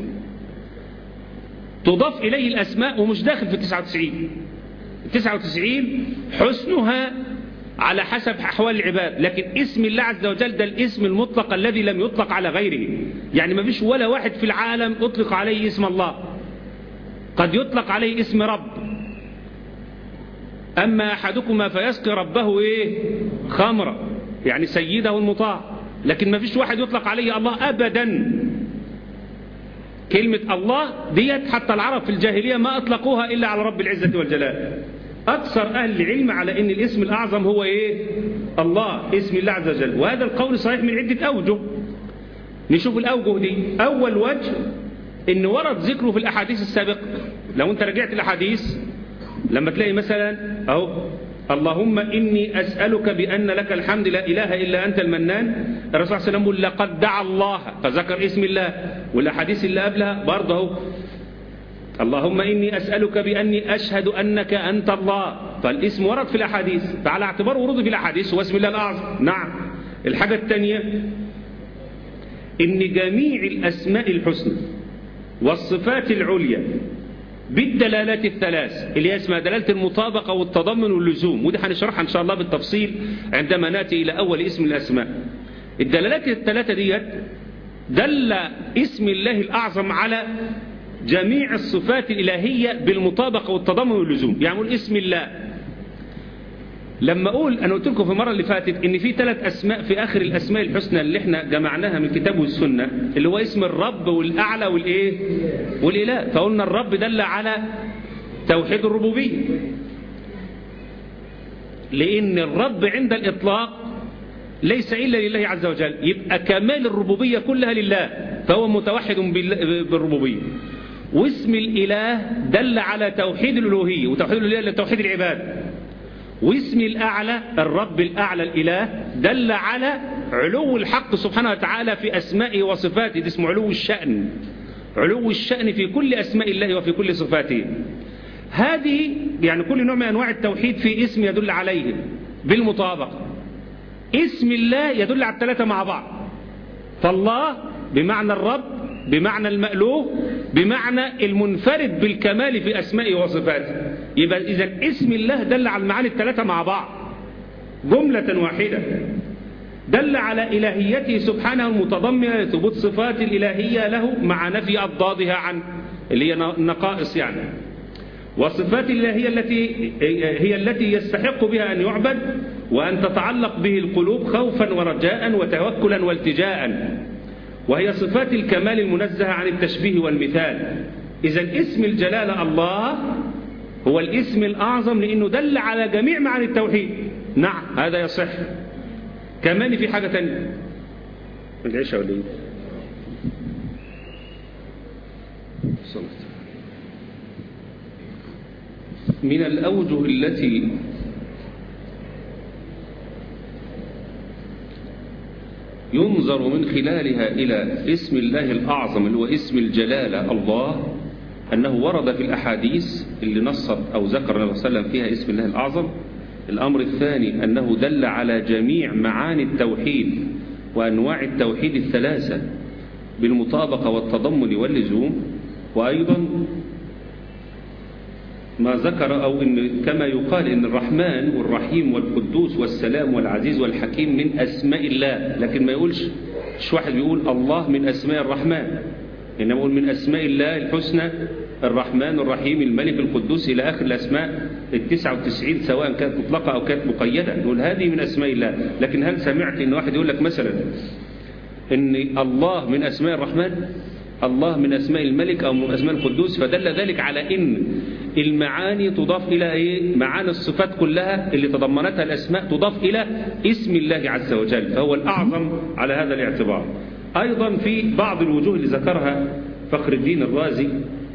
تضاف إليه الأسماء ومش داخل في التسعة وتسعين التسعة وتسعين حسنها على حسب أحوال العباد لكن اسم الله عز وجل ده الاسم المطلق الذي لم يطلق على غيره يعني ما فيش ولا واحد في العالم أطلق عليه اسم الله قد يطلق عليه اسم رب أما أحدكما فيسقي ربه إيه خمرة يعني سيده المطاع لكن ما فيش واحد يطلق عليه الله أبدا كلمة الله ديت حتى العرب في الجاهلية ما أطلقوها إلا على رب العزة والجلال أكثر أهل العلم على أن الاسم الأعظم هو إيه الله اسم الله عز وجل وهذا القول صحيح من عدة أوجه نشوف الأوجه دي أول وجه إن ورد ذكره في الأحاديث السابقة لو أنت رجعت الأحاديث لما تلاقي مثلا أهو اللهم إني أسألك بأن لك الحمد لا إله إلا أنت المنان الرسول صلى الله عليه وسلم يقول لقد دعا الله فذكر اسم الله والأحاديث اللي قبلها برضه أهو اللهم إني أسألك بأني أشهد أنك أنت الله فالاسم ورد في الأحاديث فعلى اعتبار وروده في الأحاديث هو اسم الله الأعظم نعم الحاجة الثانية إن جميع الأسماء الحسنى والصفات العليا بالدلالات الثلاث اللي هي اسمها دلالة المطابقة والتضمن واللزوم ودي هنشرحها إن شاء الله بالتفصيل عندما نأتي إلى أول اسم الأسماء الدلالات الثلاثة ديت دل اسم الله الأعظم على جميع الصفات الإلهية بالمطابقة والتضمن واللزوم يعني أقول اسم الله لما أقول أنا قلت لكم في المرة اللي فاتت إن في ثلاث أسماء في آخر الأسماء الحسنى اللي احنا جمعناها من الكتاب والسنة اللي هو اسم الرب والأعلى والإيه والإله فقلنا الرب دل على توحيد الربوبية لأن الرب عند الإطلاق ليس إلا لله عز وجل يبقى كمال الربوبية كلها لله فهو متوحد بالربوبية واسم الإله دل على توحيد الألوهية وتوحيد الألوهية توحيد العباد واسم الأعلى الرب الأعلى الإله دل على علو الحق سبحانه وتعالى في أسمائه وصفاته ده اسمه علو الشأن علو الشأن في كل أسماء الله وفي كل صفاته هذه يعني كل نوع من أنواع التوحيد في اسم يدل عليه بالمطابقة اسم الله يدل على الثلاثة مع بعض فالله بمعنى الرب بمعنى المألوه بمعنى المنفرد بالكمال في أسمائه وصفاته يبقى إذا اسم الله دل على المعاني الثلاثة مع بعض جملة واحدة دل على إلهيته سبحانه المتضمنة لثبوت صفات الإلهية له مع نفي أضدادها عنه اللي هي النقائص يعني والصفات الإلهية التي هي التي يستحق بها أن يعبد وأن تتعلق به القلوب خوفا ورجاء وتوكلا والتجاء وهي صفات الكمال المنزهة عن التشبيه والمثال إذا اسم الجلالة الله هو الاسم الأعظم لأنه دل على جميع معاني التوحيد نعم هذا يصح كمان في حاجة تانية العشاء ولا ايه صلت من الأوجه التي ينظر من خلالها إلى اسم الله الأعظم اللي هو اسم الجلالة الله أنه ورد في الأحاديث اللي نصت أو ذكر النبي صلى الله عليه وسلم فيها اسم الله الأعظم الأمر الثاني أنه دل على جميع معاني التوحيد وأنواع التوحيد الثلاثة بالمطابقة والتضمن واللزوم وأيضا ما ذكر أو إن كما يقال إن الرحمن والرحيم والقدوس والسلام والعزيز والحكيم من أسماء الله لكن ما يقولش مش واحد بيقول الله من أسماء الرحمن إنما يقول من أسماء الله الحسنى الرحمن الرحيم الملك القدوس إلى آخر الأسماء التسعة وتسعين سواء كانت مطلقة أو كانت مقيدة نقول هذه من أسماء الله لكن هل سمعت إن واحد يقول لك مثلا إن الله من أسماء الرحمن الله من أسماء الملك أو من أسماء القدوس فدل ذلك على إن المعاني تضاف إلى إيه؟ معاني الصفات كلها اللي تضمنتها الأسماء تضاف إلى اسم الله عز وجل فهو الأعظم على هذا الاعتبار أيضا في بعض الوجوه اللي ذكرها فخر الدين الرازي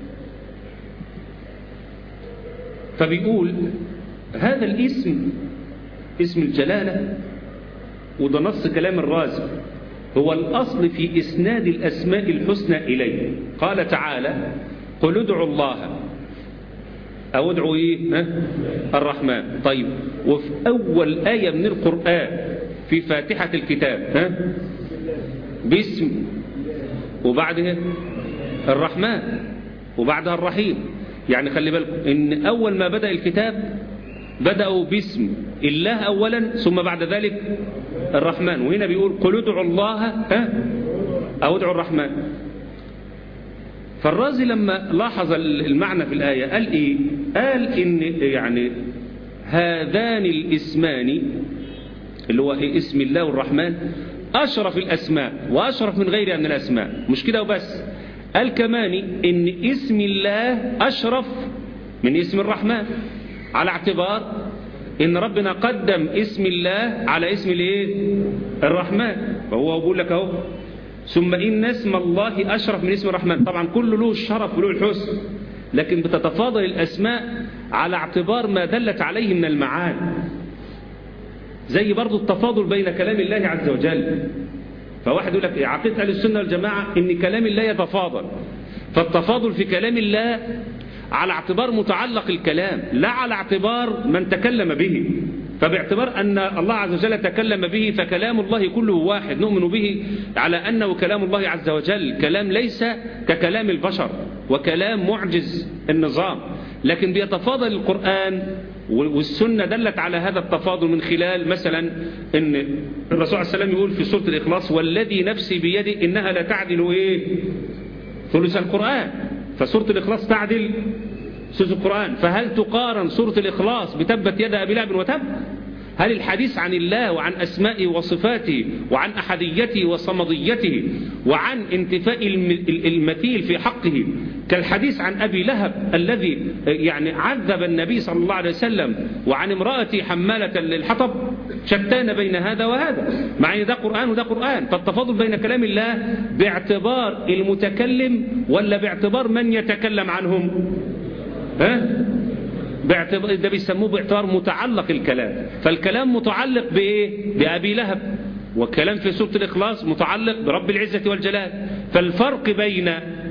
فبيقول هذا الاسم اسم الجلالة وده نص كلام الرازي هو الأصل في إسناد الأسماء الحسنى إليه قال تعالى قل ادعوا الله أو ادعوا إيه ها؟ الرحمن طيب وفي أول آية من القرآن في فاتحة الكتاب ها؟ باسم وبعدها الرحمن وبعدها الرحيم يعني خلي بالكم إن أول ما بدأ الكتاب بدأوا باسم الله أولا ثم بعد ذلك الرحمن وهنا بيقول قل ادعوا الله ها أو ادعوا الرحمن فالرازي لما لاحظ المعنى في الآية قال إيه قال إن يعني هذان الاسمان اللي هو إيه اسم الله والرحمن أشرف الأسماء وأشرف من غيرها من الأسماء مش كده وبس قال كمان إن اسم الله أشرف من اسم الرحمن على اعتبار إن ربنا قدم اسم الله على اسم الايه الرحمن فهو بيقول لك اهو ثم إن اسم الله أشرف من اسم الرحمن طبعا كله له الشرف وله الحسن لكن بتتفاضل الأسماء على اعتبار ما دلت عليه من المعاني زي برضو التفاضل بين كلام الله عز وجل فواحد يقول لك عقيدة أهل السنة والجماعة إن كلام الله يتفاضل فالتفاضل في كلام الله على اعتبار متعلق الكلام لا على اعتبار من تكلم به فباعتبار أن الله عز وجل تكلم به فكلام الله كله واحد نؤمن به على أنه كلام الله عز وجل كلام ليس ككلام البشر وكلام معجز النظام لكن بيتفاضل القرآن والسنة دلت على هذا التفاضل من خلال مثلا ان الرسول عليه السلام يقول في سورة الإخلاص والذي نفسي بيده إنها لا تعدل إيه ثلث القرآن فسورة الإخلاص تعدل ثلث القرآن فهل تقارن سورة الإخلاص بتبت يد أبي لهب وتب هل الحديث عن الله وعن أسمائه وصفاته وعن أحديته وصمديته وعن انتفاء المثيل في حقه كالحديث عن أبي لهب الذي يعني عذب النبي صلى الله عليه وسلم وعن امرأة حمالة للحطب شتان بين هذا وهذا مع ان ده قرآن وده قرآن فالتفاضل بين كلام الله باعتبار المتكلم ولا باعتبار من يتكلم عنهم ها باعتبار ده بيسموه باعتبار متعلق الكلام فالكلام متعلق بايه بأبي لهب والكلام في سورة الإخلاص متعلق برب العزة والجلال فالفرق بين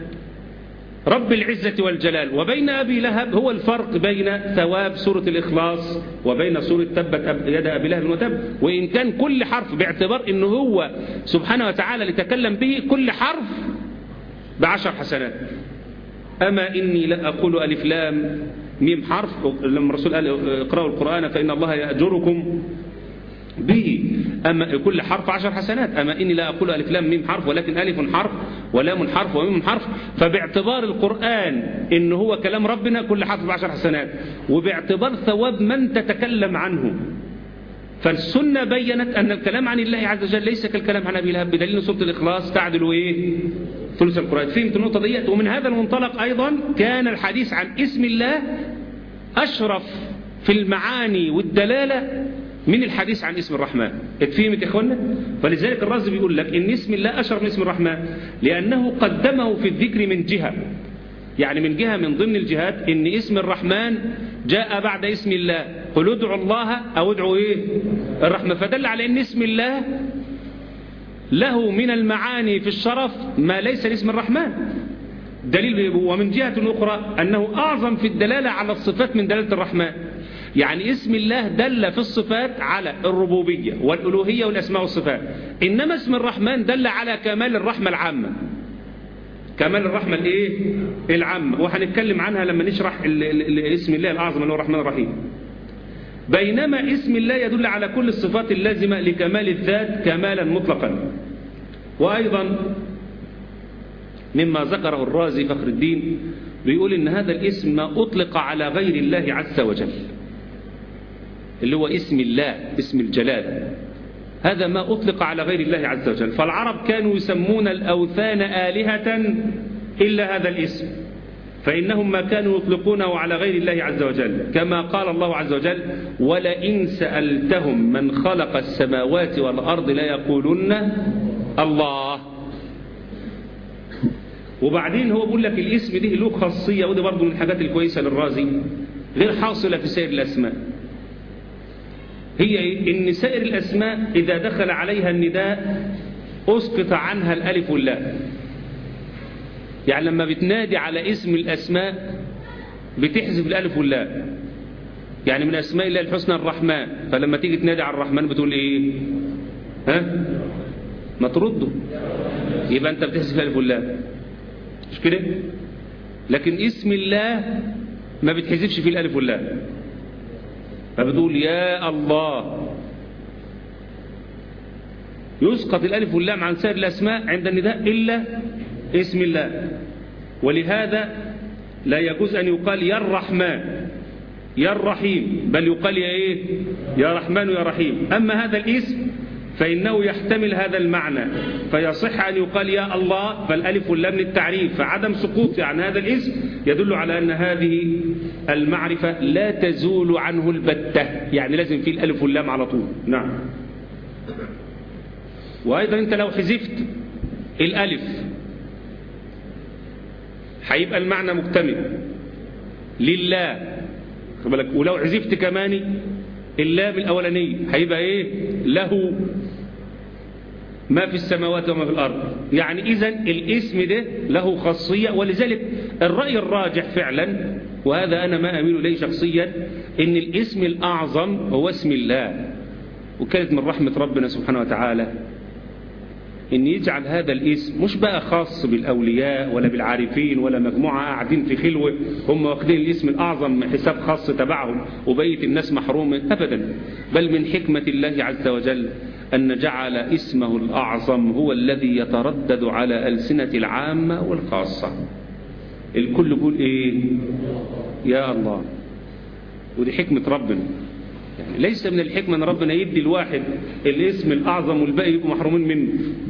رب العزة والجلال وبين أبي لهب هو الفرق بين ثواب سورة الإخلاص وبين سورة تبت يد أبي لهب وتب وإن كان كل حرف باعتبار أنه هو سبحانه وتعالى لتكلم به كل حرف بعشر حسنات أما إني لا أقول ألف لام ميم حرف لما الرسول قال اقرأوا القرآن فإن الله يأجركم به أما كل حرف عشر حسنات أما إني لا أقول ألف لام ميم حرف ولكن ألف حرف ولام حرف وميم حرف فباعتبار القرآن إن هو كلام ربنا كل حرف بعشر حسنات وباعتبار ثواب من تتكلم عنه فالسنة بينت أن الكلام عن الله عز وجل ليس كالكلام عن أبي لهب بدليل سورة الإخلاص تعدل إيه ثلث القرآن فهمت النقطة ديت ومن هذا المنطلق أيضا كان الحديث عن اسم الله أشرف في المعاني والدلالة من الحديث عن اسم الرحمن اتفهمت يا اخوانا فلذلك الرازي بيقول لك ان اسم الله اشرف من اسم الرحمن لانه قدمه في الذكر من جهه يعني من جهه من ضمن الجهات ان اسم الرحمن جاء بعد اسم الله قل ادعوا الله او ادعوا ايه الرحمن فدل على ان اسم الله له من المعاني في الشرف ما ليس لاسم الرحمن دليل ومن جهة أخرى أنه أعظم في الدلالة على الصفات من دلالة الرحمن يعني اسم الله دل في الصفات على الربوبية والألوهية والأسماء والصفات إنما اسم الرحمن دل على كمال الرحمة العامة كمال الرحمة الايه العامة وهنتكلم عنها لما نشرح ال ال اسم الله الأعظم اللي هو الرحمن الرحيم بينما اسم الله يدل على كل الصفات اللازمة لكمال الذات كمالا مطلقا وأيضا مما ذكره الرازي فخر الدين بيقول إن هذا الاسم ما أطلق على غير الله عز وجل اللي هو اسم الله اسم الجلال هذا ما أطلق على غير الله عز وجل فالعرب كانوا يسمون الأوثان آلهة إلا هذا الاسم فإنهم ما كانوا يطلقونه على غير الله عز وجل كما قال الله عز وجل ولئن سألتهم من خلق السماوات والأرض ليقولن الله وبعدين هو بيقول لك الاسم ده له خاصية ودي برضه من الحاجات الكويسة للرازي غير حاصلة في سائر الأسماء هي إن سائر الأسماء إذا دخل عليها النداء أسقط عنها الألف واللام يعني لما بتنادي على اسم الأسماء بتحذف الألف واللام يعني من أسماء الله الحسنى الرحمن فلما تيجي تنادي على الرحمن بتقول إيه ها ما ترده يبقى أنت بتحذف الألف واللام مش كده لكن اسم الله ما بتحذفش فيه الألف واللام فبتقول يا الله يسقط الألف واللام عن سائر الأسماء عند النداء إلا اسم الله ولهذا لا يجوز أن يقال يا الرحمن يا الرحيم بل يقال يا إيه يا رحمن يا رحيم أما هذا الاسم فإنه يحتمل هذا المعنى فيصح أن يقال يا الله فالألف واللام للتعريف فعدم سقوط عن هذا الاسم يدل على أن هذه المعرفة لا تزول عنه البتة يعني لازم فيه الألف واللام على طول نعم وأيضا أنت لو حذفت الألف هيبقى المعنى مكتمل لله خد بالك ولو عزفت كماني اللام الأولانية هيبقى إيه له ما في السماوات وما في الأرض يعني إذا الاسم ده له خاصية ولذلك الرأي الراجح فعلا وهذا أنا ما أميل إليه شخصيا إن الاسم الأعظم هو اسم الله وكانت من رحمة ربنا سبحانه وتعالى إن يجعل هذا الاسم مش بقى خاص بالأولياء ولا بالعارفين ولا مجموعة قاعدين في خلوة هم واخدين الاسم الأعظم حساب خاص تبعهم وبقية الناس محرومة أبدا بل من حكمة الله عز وجل أن جعل اسمه الأعظم هو الذي يتردد على ألسنة العامة والخاصة الكل يقول إيه يا الله ودي حكمة ربنا يعني ليس من الحكمة أن ربنا يدي الواحد الاسم الأعظم والباقي يبقوا محرومين منه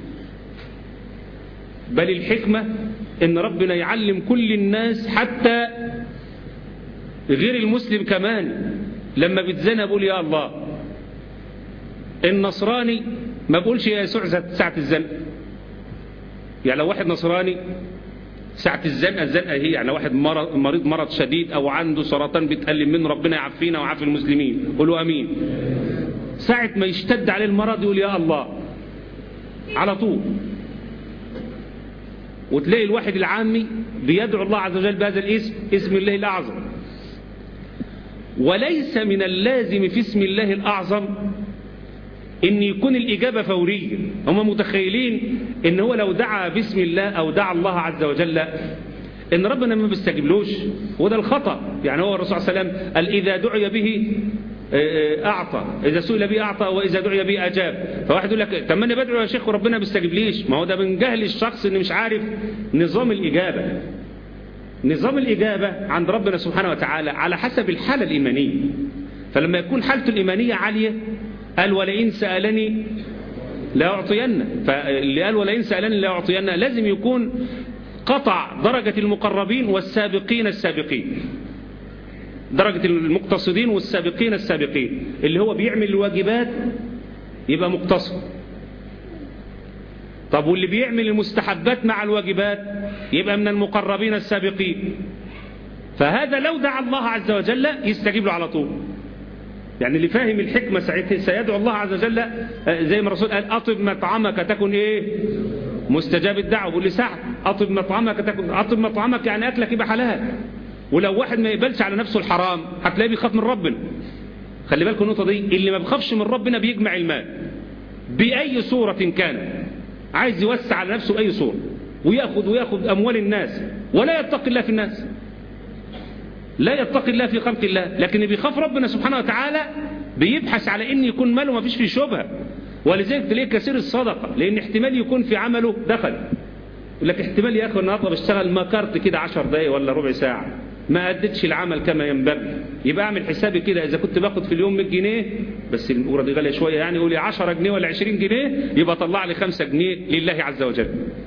بل الحكمة أن ربنا يعلم كل الناس حتى غير المسلم كمان لما بيتزنى بقول يا الله النصراني ما بقولش يا يسوع ساعة الزنقة يعني لو واحد نصراني ساعة الزنقة الزنقة هي يعني واحد مريض مرض شديد أو عنده سرطان بيتألم منه ربنا يعافينا ويعافي المسلمين قولوا أمين ساعة ما يشتد عليه المرض يقول يا الله على طول وتلاقي الواحد العامي بيدعو الله عز وجل بهذا الاسم اسم الله الأعظم وليس من اللازم في اسم الله الأعظم ان يكون الإجابة فورية هم متخيلين ان هو لو دعا باسم الله أو دعا الله عز وجل ان ربنا ما بيستجيبلوش وده الخطأ يعني هو الرسول صلى الله عليه وسلم قال إذا دعي به أعطى إذا سئل به أعطى وإذا دعي به أجاب فواحد يقول لك طب ما أنا بدعو يا شيخ وربنا ما بيستجيبليش ما هو ده من جهل الشخص اللي مش عارف نظام الإجابة نظام الإجابة عند ربنا سبحانه وتعالى على حسب الحالة الإيمانية فلما يكون حالته الإيمانية عالية قال ولئن سألني لا أعطينا فاللي قال ولئن سألني لا أعطينا لازم يكون قطع درجة المقربين والسابقين السابقين درجة المقتصدين والسابقين السابقين اللي هو بيعمل الواجبات يبقى مقتصد طب واللي بيعمل المستحبات مع الواجبات يبقى من المقربين السابقين فهذا لو دعا الله عز وجل يستجيب له على طول يعني اللي فاهم الحكمة ساعتها سيدعو الله عز وجل زي ما الرسول قال أطب مطعمك تكن إيه مستجاب الدعوة بيقول لي سعد أطب مطعمك تكن أطب مطعمك يعني أكلك يبقى حلال ولو واحد ما يقبلش على نفسه الحرام هتلاقيه بيخاف من ربنا خلي بالكم النقطة دي اللي ما بيخافش من ربنا بيجمع المال بأي صورة كان عايز يوسع على نفسه بأي صورة ويأخذ ويأخذ أموال الناس ولا يتقي الله في الناس لا يتقي الله في خلق الله لكن اللي بيخاف ربنا سبحانه وتعالى بيبحث على ان يكون ماله ما فيش فيه شبهه ولذلك تلاقيه كثير الصدقه لان احتمال يكون في عمله دخل يقول لك احتمال يا اخي النهارده بشتغل مكرت كده 10 دقايق ولا ربع ساعه ما اديتش العمل كما ينبغي يبقى اعمل حسابي كده اذا كنت باخد في اليوم 100 جنيه بس الاجره دي غاليه شويه يعني قولي 10 جنيه ولا 20 جنيه يبقى طلع لي 5 جنيه لله عز وجل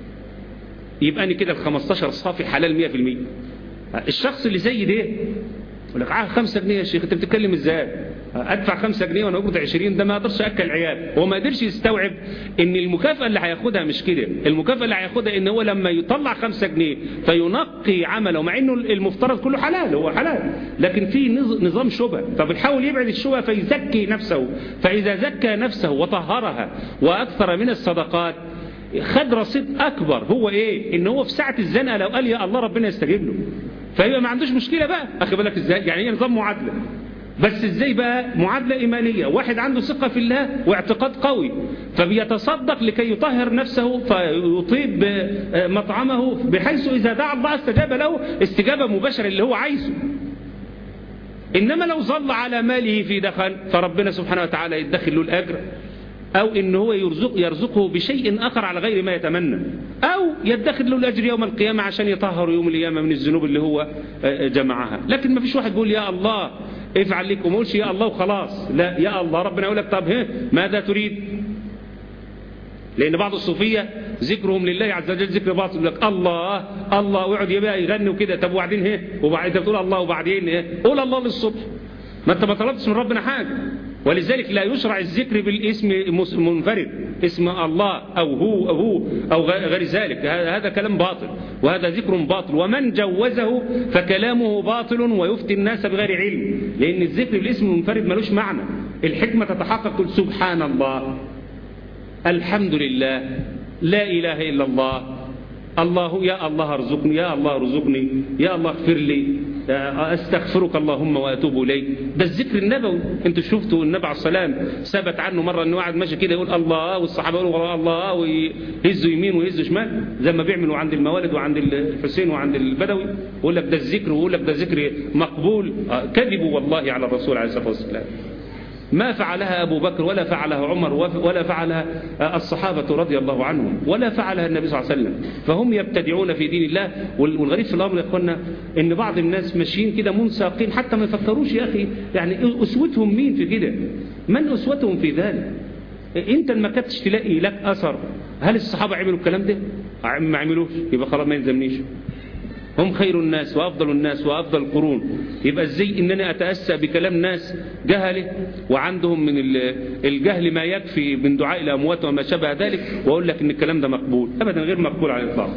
يبقى انا كده ال 15 صافي حلال 100% الشخص اللي زي ده يقول لك عاه 5 جنيه يا شيخ انت بتتكلم ازاي ادفع 5 جنيه وانا اقبض 20 ده ما اقدرش اكل عيال هو ما قدرش يستوعب ان المكافاه اللي هياخدها مش كده المكافاه اللي هياخدها ان هو لما يطلع 5 جنيه فينقي عمله مع انه المفترض كله حلال هو حلال لكن في نظام شبهه فبيحاول يبعد الشبهه فيزكي نفسه فاذا زكى نفسه وطهرها واكثر من الصدقات خد رصيد اكبر هو ايه ان هو في ساعه الزنقه لو قال يا الله ربنا يستجيب له فيبقى ما عندوش مشكله بقى اخي بالك ازاي يعني هي نظام معادله بس ازاي بقى معادله ايمانيه واحد عنده ثقه في الله واعتقاد قوي فبيتصدق لكي يطهر نفسه فيطيب مطعمه بحيث اذا دعا الله استجاب له استجابه مباشره اللي هو عايزه انما لو ظل على ماله في دخن فربنا سبحانه وتعالى يدخل له الاجر أو إن هو يرزق يرزقه بشيء آخر على غير ما يتمنى أو يدخر له الأجر يوم القيامة عشان يطهر يوم القيامة من الذنوب اللي هو جمعها لكن ما فيش واحد بيقول يا الله افعل لك وما يقولش يا الله وخلاص لا يا الله ربنا يقول لك طب ها ماذا تريد لأن بعض الصوفية ذكرهم لله عز وجل ذكر باطل يقول لك الله الله ويقعد يبقى يغني وكده طب وبعدين ايه وبعدين انت بتقول الله وبعدين ايه قول الله للصبح ما انت ما طلبتش من ربنا حاجة ولذلك لا يشرع الذكر بالاسم منفرد اسم الله أو هو أو هو أو غير ذلك هذا كلام باطل وهذا ذكر باطل ومن جوزه فكلامه باطل ويفتي الناس بغير علم لأن الذكر بالاسم المنفرد ملوش معنى الحكمة تتحقق سبحان الله الحمد لله لا إله إلا الله الله يا الله ارزقني يا الله ارزقني يا الله اغفر لي استغفرك اللهم واتوب اليك ده الذكر النبوي انتوا شفتوا النبي عليه السلام ثبت عنه مره انه قاعد ماشي كده يقول الله والصحابه يقولوا الله ويهزوا يمين ويهزوا شمال زي ما بيعملوا عند الموالد وعند الحسين وعند البدوي يقول لك ده الذكر ويقول لك ده ذكر مقبول كذبوا والله على الرسول عليه الصلاه والسلام ما فعلها أبو بكر ولا فعلها عمر ولا فعلها الصحابة رضي الله عنهم ولا فعلها النبي صلى الله عليه وسلم فهم يبتدعون في دين الله والغريب في الأمر يا أخوانا إن بعض الناس ماشيين كده منساقين حتى ما يفكروش يا أخي يعني أسوتهم مين في كده من أسوتهم في ذلك أنت ما كنتش تلاقي لك أثر هل الصحابة عملوا الكلام ده ما عملوش يبقى خلاص ما يلزمنيش هم خير الناس وأفضل الناس وأفضل القرون يبقى ازاي ان انا اتأسى بكلام ناس جهله وعندهم من الجهل ما يكفي من دعاء الأموات وما شابه ذلك وأقول لك ان الكلام ده مقبول أبدا غير مقبول على الإطلاق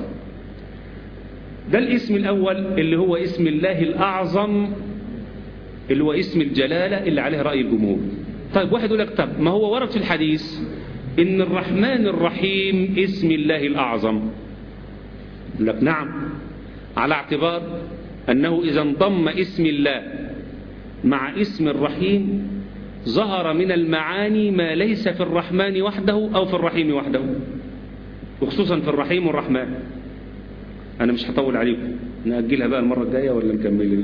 ده الاسم الأول اللي هو اسم الله الأعظم اللي هو اسم الجلالة اللي عليه رأي الجمهور طيب واحد يقول لك طب ما هو ورد في الحديث إن الرحمن الرحيم اسم الله الأعظم يقول لك نعم على اعتبار أنه إذا انضم اسم الله مع اسم الرحيم ظهر من المعاني ما ليس في الرحمن وحده أو في الرحيم وحده وخصوصا في الرحيم والرحمن أنا مش هطول عليكم نأجلها بقى المرة الجاية ولا نكمل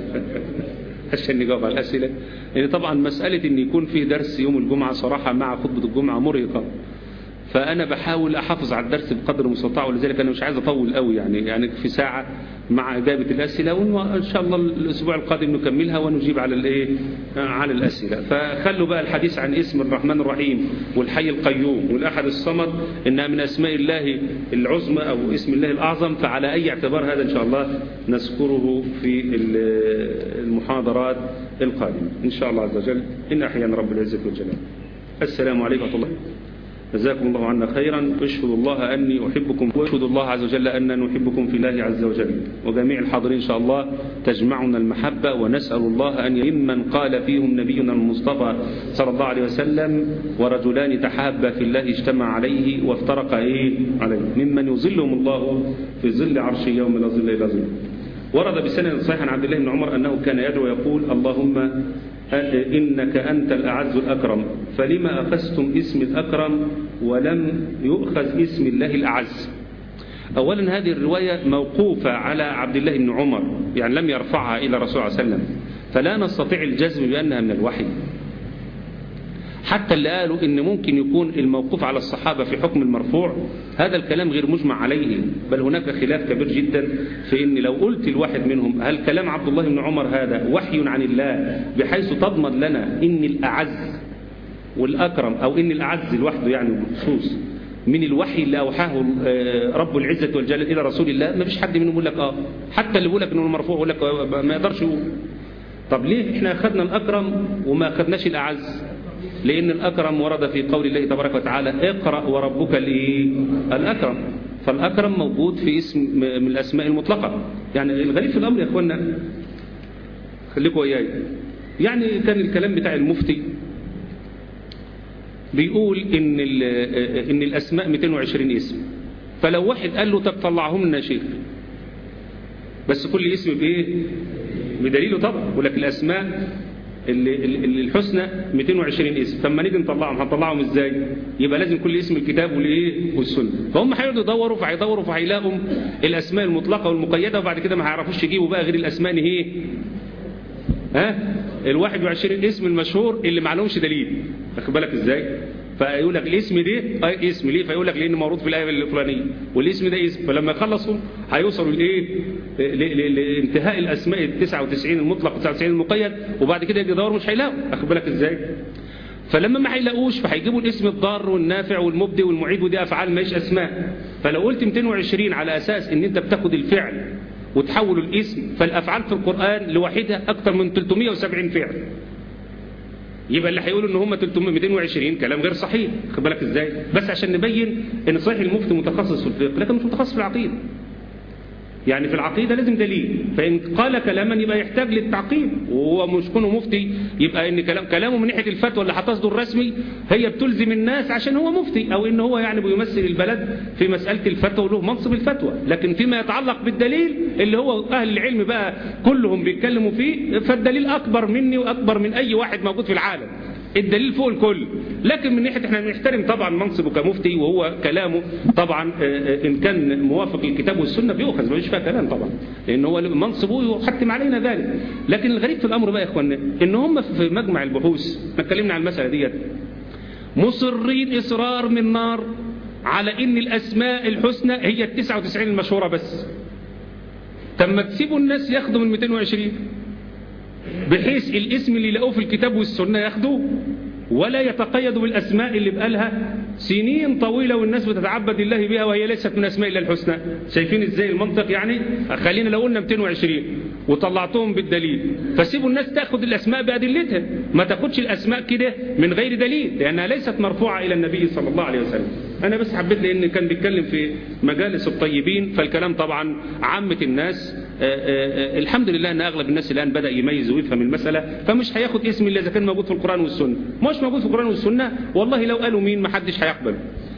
عشان نجاوب على الأسئلة يعني طبعا مسألة أن يكون فيه درس يوم الجمعة صراحة مع خطبة الجمعة مرهقة فأنا بحاول أحافظ على الدرس بقدر المستطاع ولذلك أنا مش عايز أطول قوي يعني يعني في ساعة مع إجابة الأسئلة وإن شاء الله الأسبوع القادم نكملها ونجيب على الإيه على الأسئلة فخلوا بقى الحديث عن اسم الرحمن الرحيم والحي القيوم والأحد الصمد إنها من أسماء الله العظمى أو اسم الله الأعظم فعلى أي اعتبار هذا إن شاء الله نذكره في المحاضرات القادمة إن شاء الله عز وجل إن أحيانا رب العزة والجلال السلام عليكم ورحمة الله جزاكم الله عنا خيرا أشهد الله أني أحبكم وأشهد الله عز وجل أننا نحبكم في الله عز وجل وجميع الحاضرين إن شاء الله تجمعنا المحبة ونسأل الله أن يمن قال فيهم نبينا المصطفى صلى الله عليه وسلم ورجلان تحابا في الله اجتمع عليه وافترق إيه عليه ممن يظلهم الله في ظل عرشه يوم لا ظل إلا ظل ورد بسند صحيح عن عبد الله بن عمر أنه كان يدعو يقول اللهم إنك أنت الأعز الأكرم فلما أخذتم اسم الأكرم ولم يؤخذ اسم الله الأعز أولا هذه الرواية موقوفة على عبد الله بن عمر يعني لم يرفعها إلى رسول الله صلى الله عليه وسلم فلا نستطيع الجزم بأنها من الوحي حتى اللي قالوا إن ممكن يكون الموقوف على الصحابة في حكم المرفوع هذا الكلام غير مجمع عليه بل هناك خلاف كبير جدا في إن لو قلت الواحد منهم هل كلام عبد الله بن عمر هذا وحي عن الله بحيث تضمن لنا إن الأعز والأكرم أو إن الأعز لوحده يعني بالخصوص من الوحي اللي أوحاه رب العزة والجلال إلى رسول الله ما فيش حد منهم يقول لك آه حتى اللي بيقول لك إنه مرفوع يقول لك ما يقدرش يقول طب ليه إحنا أخذنا الأكرم وما أخذناش الأعز لأن الأكرم ورد في قول الله تبارك وتعالى اقرأ وربك الأكرم فالأكرم موجود في اسم من الأسماء المطلقة يعني الغريب في الأمر يا أخوانا خليكم وياي يعني كان الكلام بتاع المفتي بيقول إن, إن الأسماء 220 اسم فلو واحد قال له طب طلعهم لنا شيخ بس كل اسم بإيه بدليله طبعا ولكن الأسماء الحسنى 220 اسم فلما نيجي نطلعهم هنطلعهم ازاي يبقى لازم كل اسم الكتاب والايه والسنه فهم هيقعدوا يدوروا فهيدوروا فهيلاقوا الاسماء المطلقه والمقيده وبعد كده ما هيعرفوش يجيبوا بقى غير الاسماء ايه ها ال 21 اسم المشهور اللي ما عليهمش دليل واخد بالك ازاي فيقول لك الاسم ده اي اسم ليه فيقول لك لان موروث في الايه الفلانيه والاسم ده اسم فلما يخلصوا هيوصلوا لايه لانتهاء الاسماء ال 99 المطلق 99 المقيد وبعد كده يجي يدوروا مش هيلاقوا واخد بالك ازاي فلما ما هيلاقوش فهيجيبوا الاسم الضار والنافع والمبدي والمعيد ودي افعال ماهيش اسماء فلو قلت 220 على اساس ان انت بتاخد الفعل وتحوله الاسم فالافعال في القران لوحدها اكثر من 370 فعل يبقى اللي هيقولوا ان هم 300 220 كلام غير صحيح خد بالك ازاي بس عشان نبين ان صحيح المفتي متخصص في الفقه لكن مش متخصص في العقيده يعني في العقيدة لازم دليل فإن قال كلاما يبقى يحتاج للتعقيب وهو مش كونه مفتي يبقى إن كلام كلامه من ناحية الفتوى اللي هتصدر رسمي هي بتلزم الناس عشان هو مفتي أو إن هو يعني بيمثل البلد في مسألة الفتوى وله منصب الفتوى لكن فيما يتعلق بالدليل اللي هو أهل العلم بقى كلهم بيتكلموا فيه فالدليل أكبر مني وأكبر من أي واحد موجود في العالم الدليل فوق الكل لكن من ناحيه احنا بنحترم طبعا منصبه كمفتي وهو كلامه طبعا ان كان موافق للكتاب والسنه بيؤخذ مفيش فيها كلام طبعا لان هو منصبه يحتم علينا ذلك لكن الغريب في الامر بقى يا اخوانا ان هم في مجمع البحوث احنا اتكلمنا عن المساله ديت مصرين اصرار من نار على ان الاسماء الحسنى هي ال 99 المشهوره بس طب ما تسيبوا الناس ياخدوا من 220 بحيث الاسم اللي يلاقوه في الكتاب والسنة ياخدوه ولا يتقيدوا بالأسماء اللي بقالها سنين طويلة والناس بتتعبد الله بها وهي ليست من أسماء الله الحسنى شايفين ازاي المنطق يعني خلينا لو قلنا 220 وطلعتهم بالدليل فسيبوا الناس تاخد الأسماء بأدلتها ما تاخدش الأسماء كده من غير دليل لأنها ليست مرفوعة إلى النبي صلى الله عليه وسلم أنا بس حبيت لأن كان بيتكلم في مجالس الطيبين فالكلام طبعا عامة الناس آآ آآ الحمد لله أن أغلب الناس الآن بدأ يميز ويفهم المسألة فمش هياخد اسم إلا إذا كان موجود في القرآن والسنة مش موجود في القرآن والسنة والله لو قالوا مين ما حدش هيقبل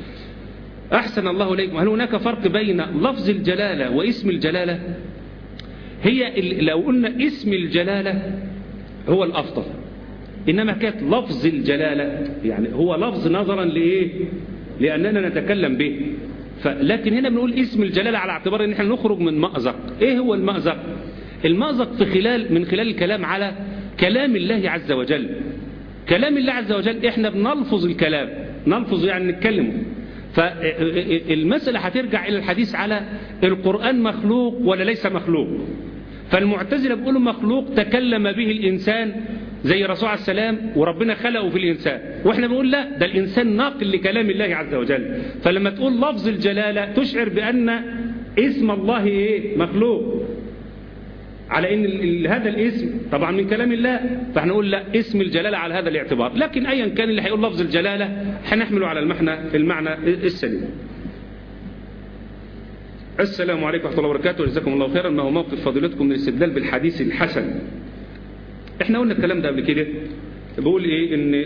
أحسن الله إليكم هل هناك فرق بين لفظ الجلالة واسم الجلالة هي لو قلنا اسم الجلالة هو الأفضل إنما كانت لفظ الجلالة يعني هو لفظ نظرا لإيه لأننا نتكلم به لكن هنا بنقول اسم الجلالة على اعتبار ان احنا نخرج من مأزق ايه هو المأزق المأزق في خلال من خلال الكلام على كلام الله عز وجل كلام الله عز وجل احنا بنلفظ الكلام نلفظ يعني نتكلمه فالمسألة هترجع إلى الحديث على القرآن مخلوق ولا ليس مخلوق فالمعتزلة بيقولوا مخلوق تكلم به الإنسان زي الرسول عليه السلام وربنا خلقه في الإنسان وإحنا بنقول لا ده الإنسان ناقل لكلام الله عز وجل فلما تقول لفظ الجلالة تشعر بأن اسم الله إيه مخلوق على ان هذا الاسم طبعا من كلام الله فاحنا نقول لا اسم الجلاله على هذا الاعتبار لكن ايا كان اللي هيقول لفظ الجلاله هنحمله على المعنى المعنى السليم السلام عليكم ورحمه الله وبركاته جزاكم الله خيرا ما هو موقف فضيلتكم من الاستدلال بالحديث الحسن احنا قلنا الكلام ده قبل كده بقول ايه ان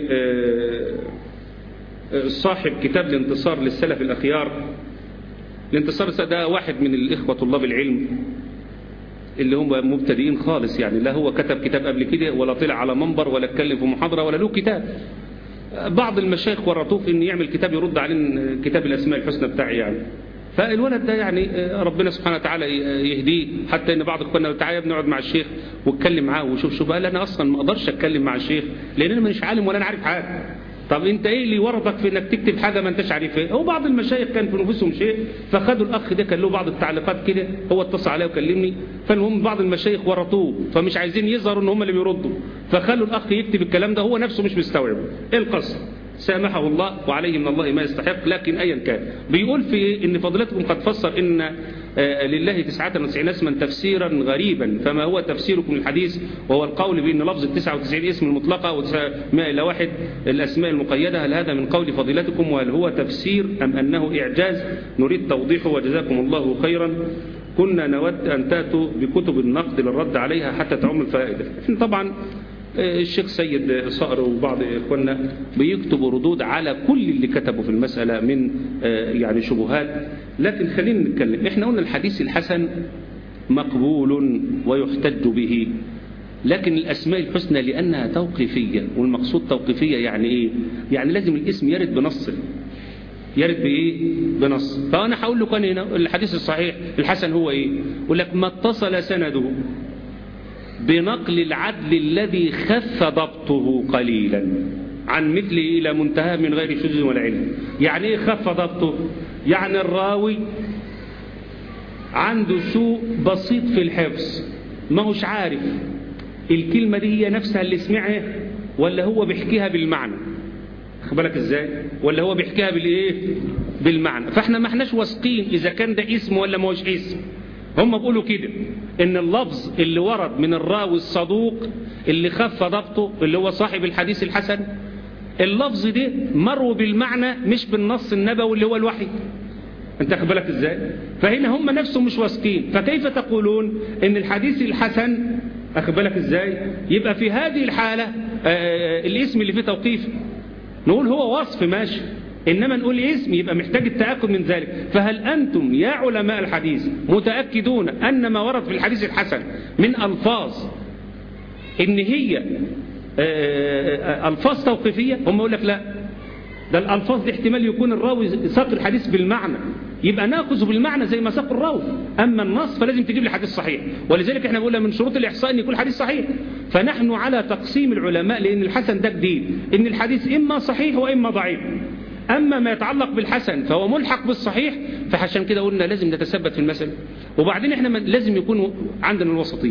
صاحب كتاب الانتصار للسلف الاخيار الانتصار ده واحد من الاخوه طلاب العلم اللي هم مبتدئين خالص يعني لا هو كتب كتاب قبل كده ولا طلع على منبر ولا اتكلم في محاضرة ولا له كتاب بعض المشايخ ورطوه في ان يعمل كتاب يرد على كتاب الاسماء الحسنى بتاعي يعني فالولد ده يعني ربنا سبحانه وتعالى يهديه حتى ان بعض اخواننا تعالى بنقعد مع الشيخ واتكلم معاه وشوف شوف قال انا اصلا ما اقدرش اتكلم مع الشيخ لان انا مش عالم ولا انا عارف حاجه طب انت ايه اللي ورطك في انك تكتب حاجه ما انتش عارفها هو بعض المشايخ كان في نفوسهم شيء فخدوا الاخ ده كان له بعض التعليقات كده هو اتصل عليه وكلمني فالمهم بعض المشايخ ورطوه فمش عايزين يظهروا ان هم اللي بيردوا فخلوا الاخ يكتب الكلام ده هو نفسه مش مستوعبه ايه القصه سامحه الله وعليه من الله ما يستحق لكن ايا كان بيقول في ان فضيلتكم قد فسر ان لله تسعة وتسعين اسما تفسيرا غريبا فما هو تفسيركم للحديث وهو القول بأن لفظ التسعة وتسعين اسم المطلقة وتسعمائة إلى واحد الأسماء المقيدة هل هذا من قول فضيلتكم وهل هو تفسير أم أنه إعجاز نريد توضيحه وجزاكم الله خيرا كنا نود أن تأتوا بكتب النقد للرد عليها حتى تعم الفائدة طبعا الشيخ سيد صقر وبعض إخواننا بيكتبوا ردود على كل اللي كتبوا في المسألة من يعني شبهات لكن خلينا نتكلم احنا قلنا الحديث الحسن مقبول ويحتج به لكن الأسماء الحسنى لأنها توقيفية والمقصود توقيفية يعني إيه يعني لازم الاسم يرد بنص يرد بإيه بنص فأنا هقول له كان هنا الحديث الصحيح الحسن هو إيه يقول لك ما اتصل سنده بنقل العدل الذي خف ضبطه قليلا عن مثله إلى منتهى من غير شذوذ ولا علم يعني إيه خف ضبطه يعني الراوي عنده سوء بسيط في الحفظ ما هوش عارف الكلمة دي هي نفسها اللي سمعها ولا هو بيحكيها بالمعنى بالك ازاي ولا هو بيحكيها بالايه بالمعنى فاحنا ما احناش واثقين اذا كان ده اسم ولا ما هوش اسم هم بيقولوا كده ان اللفظ اللي ورد من الراوي الصدوق اللي خف ضبطه اللي هو صاحب الحديث الحسن اللفظ ده مروا بالمعنى مش بالنص النبوي اللي هو الوحي انت خد بالك ازاي فهنا هم نفسهم مش واثقين فكيف تقولون ان الحديث الحسن اخد بالك ازاي يبقى في هذه الحالة آه الاسم اللي فيه توقيف نقول هو وصف ماشي إنما نقول اسم يبقى محتاج التأكد من ذلك فهل أنتم يا علماء الحديث متأكدون أن ما ورد في الحديث الحسن من ألفاظ إن هي ألفاظ توقيفية هم يقول لك لا ده الألفاظ دي احتمال يكون الراوي ساق الحديث بالمعنى يبقى ناخذ بالمعنى زي ما ساق الراوي أما النص فلازم تجيب لي حديث صحيح ولذلك احنا بنقول من شروط الإحصاء أن يكون الحديث صحيح فنحن على تقسيم العلماء لأن الحسن ده جديد إن الحديث إما صحيح وإما ضعيف أما ما يتعلق بالحسن فهو ملحق بالصحيح فعشان كده قلنا لازم نتثبت في المسألة وبعدين احنا لازم يكون عندنا الوسطية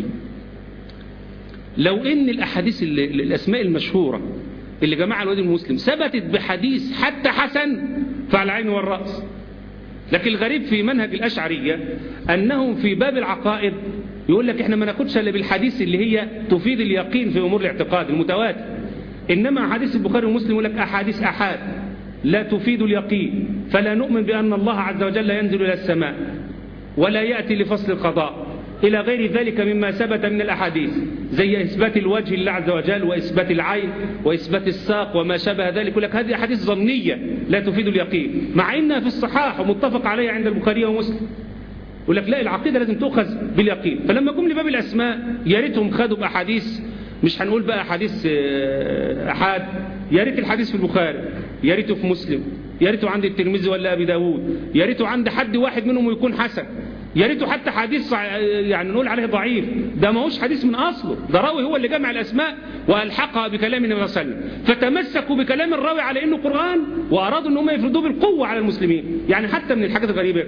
لو ان الأحاديث اللي الأسماء المشهورة اللي جماعة الوادي المسلم ثبتت بحديث حتى حسن فعلى العين والرأس لكن الغريب في منهج الأشعرية أنهم في باب العقائد يقول لك احنا ما ناخدش الا بالحديث اللي هي تفيد اليقين في أمور الاعتقاد المتواتر إنما أحاديث البخاري ومسلم يقول لك أحاديث أحاد لا تفيد اليقين فلا نؤمن بأن الله عز وجل ينزل إلى السماء ولا يأتي لفصل القضاء إلى غير ذلك مما ثبت من الأحاديث زي إثبات الوجه لله عز وجل وإثبات العين وإثبات الساق وما شابه ذلك يقول لك هذه أحاديث ظنية لا تفيد اليقين مع إنها في الصحاح ومتفق عليها عند البخاري ومسلم يقول لك لا العقيدة لازم تؤخذ باليقين فلما جم لباب الأسماء يا ريتهم خدوا بأحاديث مش هنقول بقى حديث أحاد يا ريت الحديث في البخاري يا ريته في مسلم يا ريته عند الترمذي ولا أبي داود يا ريته عند حد واحد منهم ويكون حسن يا ريته حتى حديث يعني نقول عليه ضعيف ده ما هوش حديث من أصله ده راوي هو اللي جمع الأسماء وألحقها بكلام النبي صلى الله عليه وسلم فتمسكوا بكلام الراوي على إنه قرآن وأرادوا إن هم يفرضوه بالقوة على المسلمين يعني حتى من الحاجات الغريبة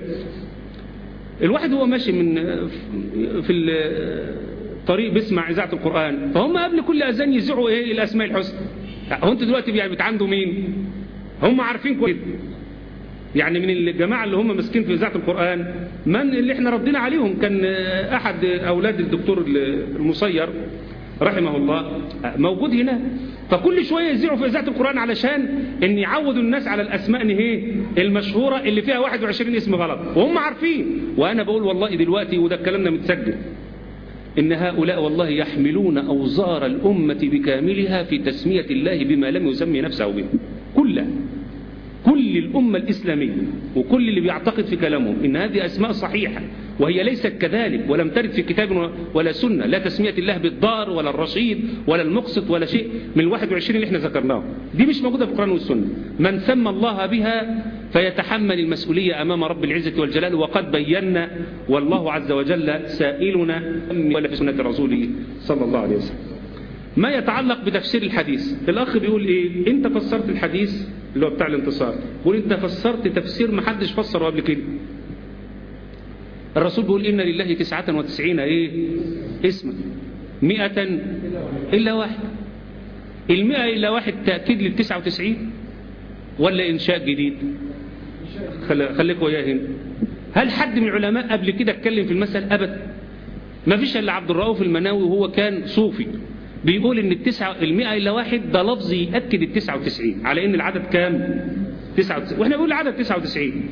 الواحد هو ماشي من في الطريق بيسمع إذاعة القرآن فهم قبل كل أذان يذيعوا إيه الأسماء الحسنى هو أنتوا دلوقتي يعني بتعندوا مين هم عارفين كويس يعني من الجماعة اللي هم ماسكين في إذاعة القرآن من اللي احنا ردينا عليهم كان أحد أولاد الدكتور المصير رحمه الله موجود هنا فكل شوية يذيعوا في إذاعة القرآن علشان ان يعودوا الناس على الأسماء هي المشهورة اللي فيها 21 اسم غلط وهم عارفين وأنا بقول والله دلوقتي وده الكلام متسجل إن هؤلاء والله يحملون أوزار الأمة بكاملها في تسمية الله بما لم يسمي نفسه به كلها كل الأمة الإسلامية وكل اللي بيعتقد في كلامهم إن هذه أسماء صحيحة وهي ليست كذلك ولم ترد في كتاب ولا سنة لا تسمية الله بالدار ولا الرشيد ولا المقسط ولا شيء من الواحد وعشرين اللي احنا ذكرناه دي مش موجودة في القرآن والسنة من سمى الله بها فيتحمل المسؤولية أمام رب العزة والجلال وقد بينا والله عز وجل سائلنا ولا في سنة رسوله صلى الله عليه وسلم ما يتعلق بتفسير الحديث الأخ بيقول إيه أنت فسرت الحديث اللي هو بتاع الانتصار بيقول أنت فسرت تفسير ما حدش فسره قبل كده الرسول بيقول إن لله تسعة وتسعين إيه اسما مئة إلا واحد المئة إلا واحد تأكيد للتسعة وتسعين ولا إنشاء جديد خليك وياه هنا هل حد من العلماء قبل كده اتكلم في المسألة أبدا ما فيش إلا عبد الرؤوف المناوي وهو كان صوفي بيقول ان التسعة المئة إلا واحد ده لفظ يأكد التسعة وتسعين على ان العدد كام تسعة وتسعين واحنا بنقول العدد تسعة وتسعين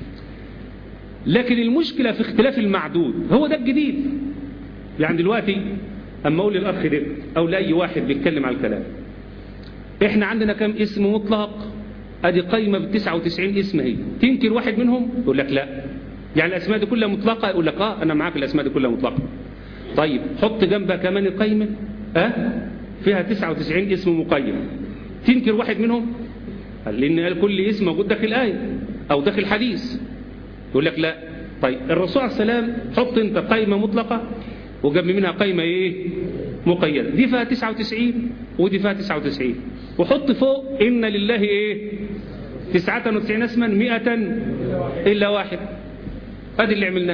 لكن المشكلة في اختلاف المعدود هو ده الجديد يعني دلوقتي اما اقول للاخ ده او لاي واحد بيتكلم على الكلام احنا عندنا كام اسم مطلق ادي قايمة بالتسعة وتسعين اسم هي تنكر واحد منهم يقول لك لا يعني الاسماء دي كلها مطلقة يقول لك اه انا معاك الاسماء دي كلها مطلقة طيب حط جنبها كمان القايمة أه؟ فيها 99 اسم مقيم تنكر واحد منهم قال لأن قال كل اسم موجود داخل آية أو داخل حديث يقول لك لا طيب الرسول عليه السلام حط انت قائمة مطلقة وجنب منها قائمة ايه مقيدة دي فيها 99 ودي فيها 99 وحط فوق إن لله ايه 99 اسما 100 إلا واحد ادي اللي عملناه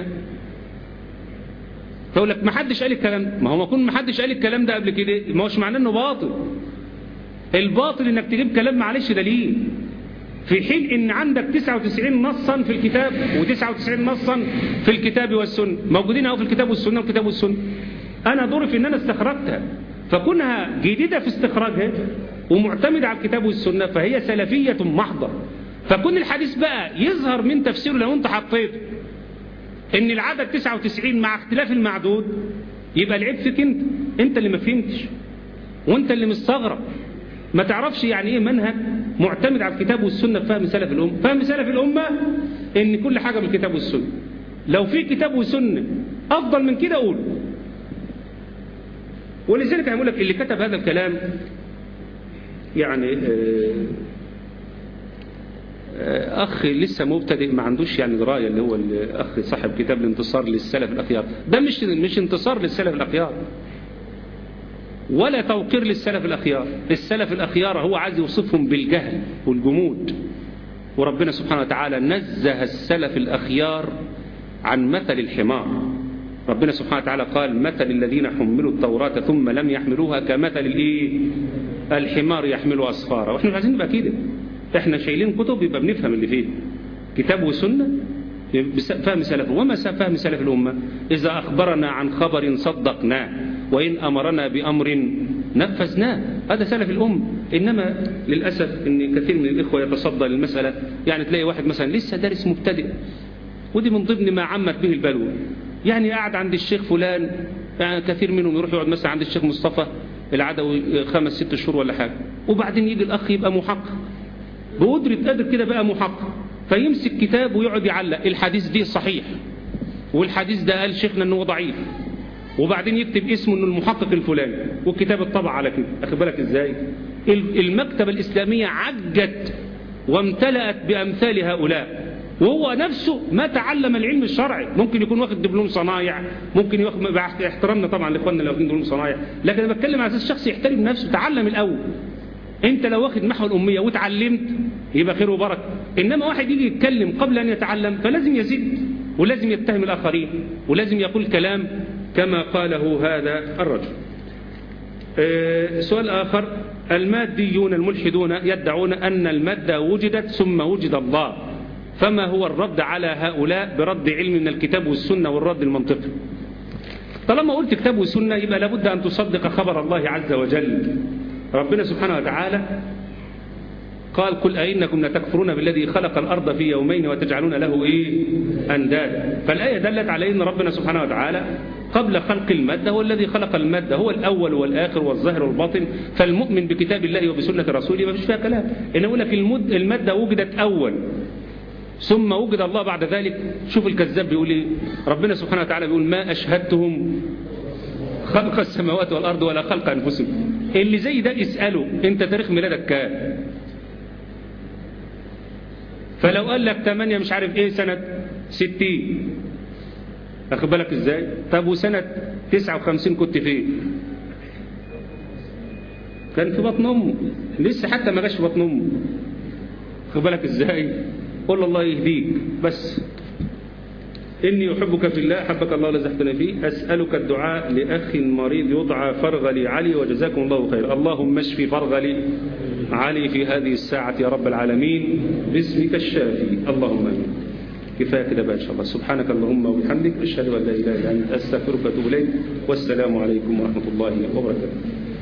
فيقول لك ما حدش قال الكلام ده ما هو ما يكون ما حدش قال الكلام ده قبل كده ما هوش معناه انه باطل الباطل انك تجيب كلام معلش دليل في حين ان عندك 99 نصا في الكتاب و99 نصا في الكتاب والسنه موجودين اهو في الكتاب والسنه والكتاب والسنه انا دوري في ان انا استخرجتها فكونها جديدة في استخراجها ومعتمدة على الكتاب والسنة فهي سلفية محضة فكون الحديث بقى يظهر من تفسيره لو انت حطيت ان العدد 99 مع اختلاف المعدود يبقى العيب فيك انت انت اللي ما فهمتش وانت اللي مستغرب ما تعرفش يعني ايه منهج معتمد على الكتاب والسنة في فهم سلف الأمة فهم سلف الأمة ان كل حاجة بالكتاب والسنة لو في كتاب وسنة أفضل من كده قول ولذلك هقول لك اللي كتب هذا الكلام يعني آه، آه، أخ لسه مبتدئ ما عندوش يعني دراية اللي هو الأخ صاحب كتاب الانتصار للسلف الأخيار ده مش مش انتصار للسلف الأخيار ولا توقير للسلف الأخيار السلف الأخيار هو عايز يوصفهم بالجهل والجمود وربنا سبحانه وتعالى نزه السلف الأخيار عن مثل الحمار ربنا سبحانه وتعالى قال مثل الذين حملوا التوراة ثم لم يحملوها كمثل الايه الحمار يحمل أسفارا واحنا مش عايزين نبقى كده احنا شايلين كتب يبقى بنفهم اللي فيه كتاب وسنة فهم سلف وما فهم سلف الأمة إذا أخبرنا عن خبر صدقناه وإن أمرنا بأمر نفذناه هذا سلف الأم إنما للأسف أن كثير من الإخوة يتصدى للمسألة يعني تلاقي واحد مثلا لسه دارس مبتدئ ودي من ضمن ما عمت به البلوى يعني قاعد عند الشيخ فلان يعني كثير منهم يروح يقعد مثلا عند الشيخ مصطفى العدوي خمس ست شهور ولا حاجة وبعدين يجي الأخ يبقى محقق بقدرة قادر كده بقى محقق فيمسك كتاب ويقعد يعلق الحديث دي صحيح والحديث ده قال شيخنا انه ضعيف وبعدين يكتب اسمه انه المحقق الفلاني والكتاب الطبع على كده اخد بالك ازاي المكتبة الإسلامية عجت وامتلأت بأمثال هؤلاء وهو نفسه ما تعلم العلم الشرعي ممكن يكون واخد دبلوم صنايع ممكن ياخد مع احترامنا طبعا لاخواننا اللي واخدين دبلوم صنايع لكن انا بتكلم على اساس شخص يحترم نفسه تعلم الاول انت لو واخد محو الاميه وتعلمت يبقى خير وبركه انما واحد يجي يتكلم قبل ان يتعلم فلازم يزيد ولازم يتهم الاخرين ولازم يقول كلام كما قاله هذا الرجل اه سؤال آخر الماديون الملحدون يدعون أن المادة وجدت ثم وجد الله فما هو الرد على هؤلاء برد علم من الكتاب والسنة والرد المنطقي طالما قلت كتاب وسنة يبقى لابد أن تصدق خبر الله عز وجل ربنا سبحانه وتعالى قال قل أئنكم لتكفرون بالذي خلق الأرض في يومين وتجعلون له إيه أندادا فالآية دلت على أن ربنا سبحانه وتعالى قبل خلق المادة هو الذي خلق المادة هو الأول والآخر والظاهر والباطن فالمؤمن بكتاب الله وبسنة رسوله ما فيش فيها كلام إن أقول لك المد المادة وجدت أول ثم وجد الله بعد ذلك شوف الكذاب بيقول ايه ربنا سبحانه وتعالى بيقول ما أشهدتهم خلق السماوات والأرض ولا خلق أنفسهم اللي زي ده اسأله انت تاريخ ميلادك كام فلو قال لك 8 مش عارف ايه سنة 60 اخد بالك ازاي طب وسنة 59 كنت فين كان في بطن امه لسه حتى ما جاش في بطن امه اخد بالك ازاي قول الله يهديك بس إني أحبك في الله أحبك الله لزحتنا فيه أسألك الدعاء لأخ مريض يدعى فرغلي علي وجزاكم الله خير اللهم اشفي فرغلي علي في هذه الساعة يا رب العالمين باسمك الشافي اللهم امين كفاية كده بقى إن شاء الله سبحانك اللهم وبحمدك أشهد أن لا إله إلا أنت أستغفرك وأتوب إليك والسلام عليكم ورحمة الله وبركاته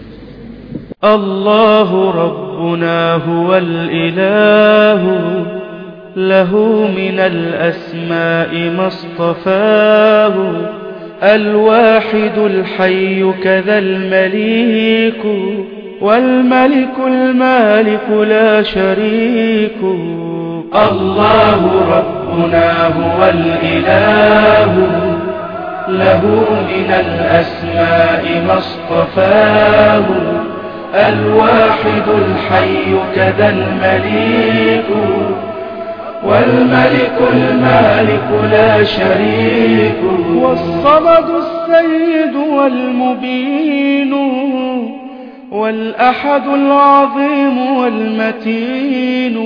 الله ربنا هو الإله له من الأسماء ما اصطفاه الواحد الحي كذا المليك والملك المالك لا شريك الله ربنا هو الإله له من الأسماء ما اصطفاه الواحد الحي كذا المليك والملك المالك لا شريك والصمد السيد والمبين والأحد العظيم والمتين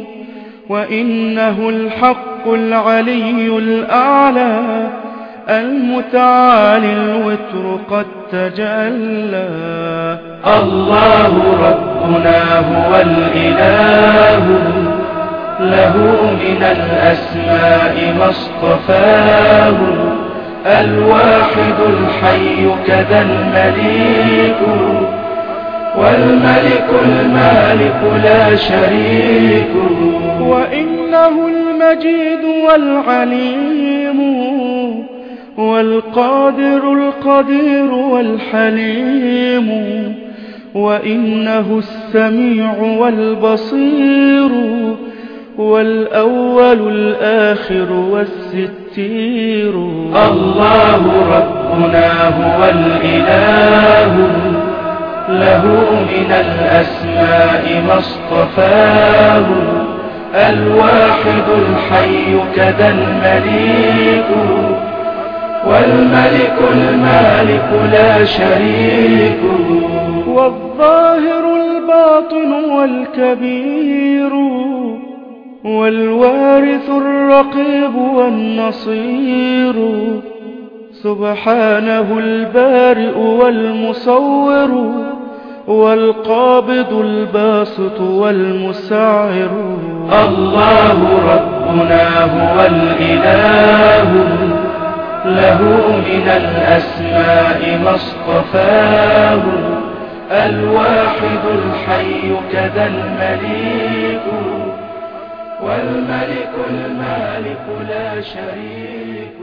وإنه الحق العلي الأعلى المتعالي الوتر قد تجلى الله ربنا هو الإله له من الأسماء ما اصطفاه الواحد الحي كذا المليك والملك المالك لا شريك وإنه المجيد والعليم والقادر القدير والحليم وإنه السميع والبصير والأول الآخر والستير الله ربنا هو الإله له من الأسماء ما اصطفاه الواحد الحي كذا المليك والملك المالك لا شريك والظاهر الباطن والكبير والوارث الرقيب والنصير سبحانه البارئ والمصور والقابض الباسط والمسعر الله ربنا هو الإله له من الأسماء ما اصطفاه الواحد الحي كذا المليك والملك المالك لا شريك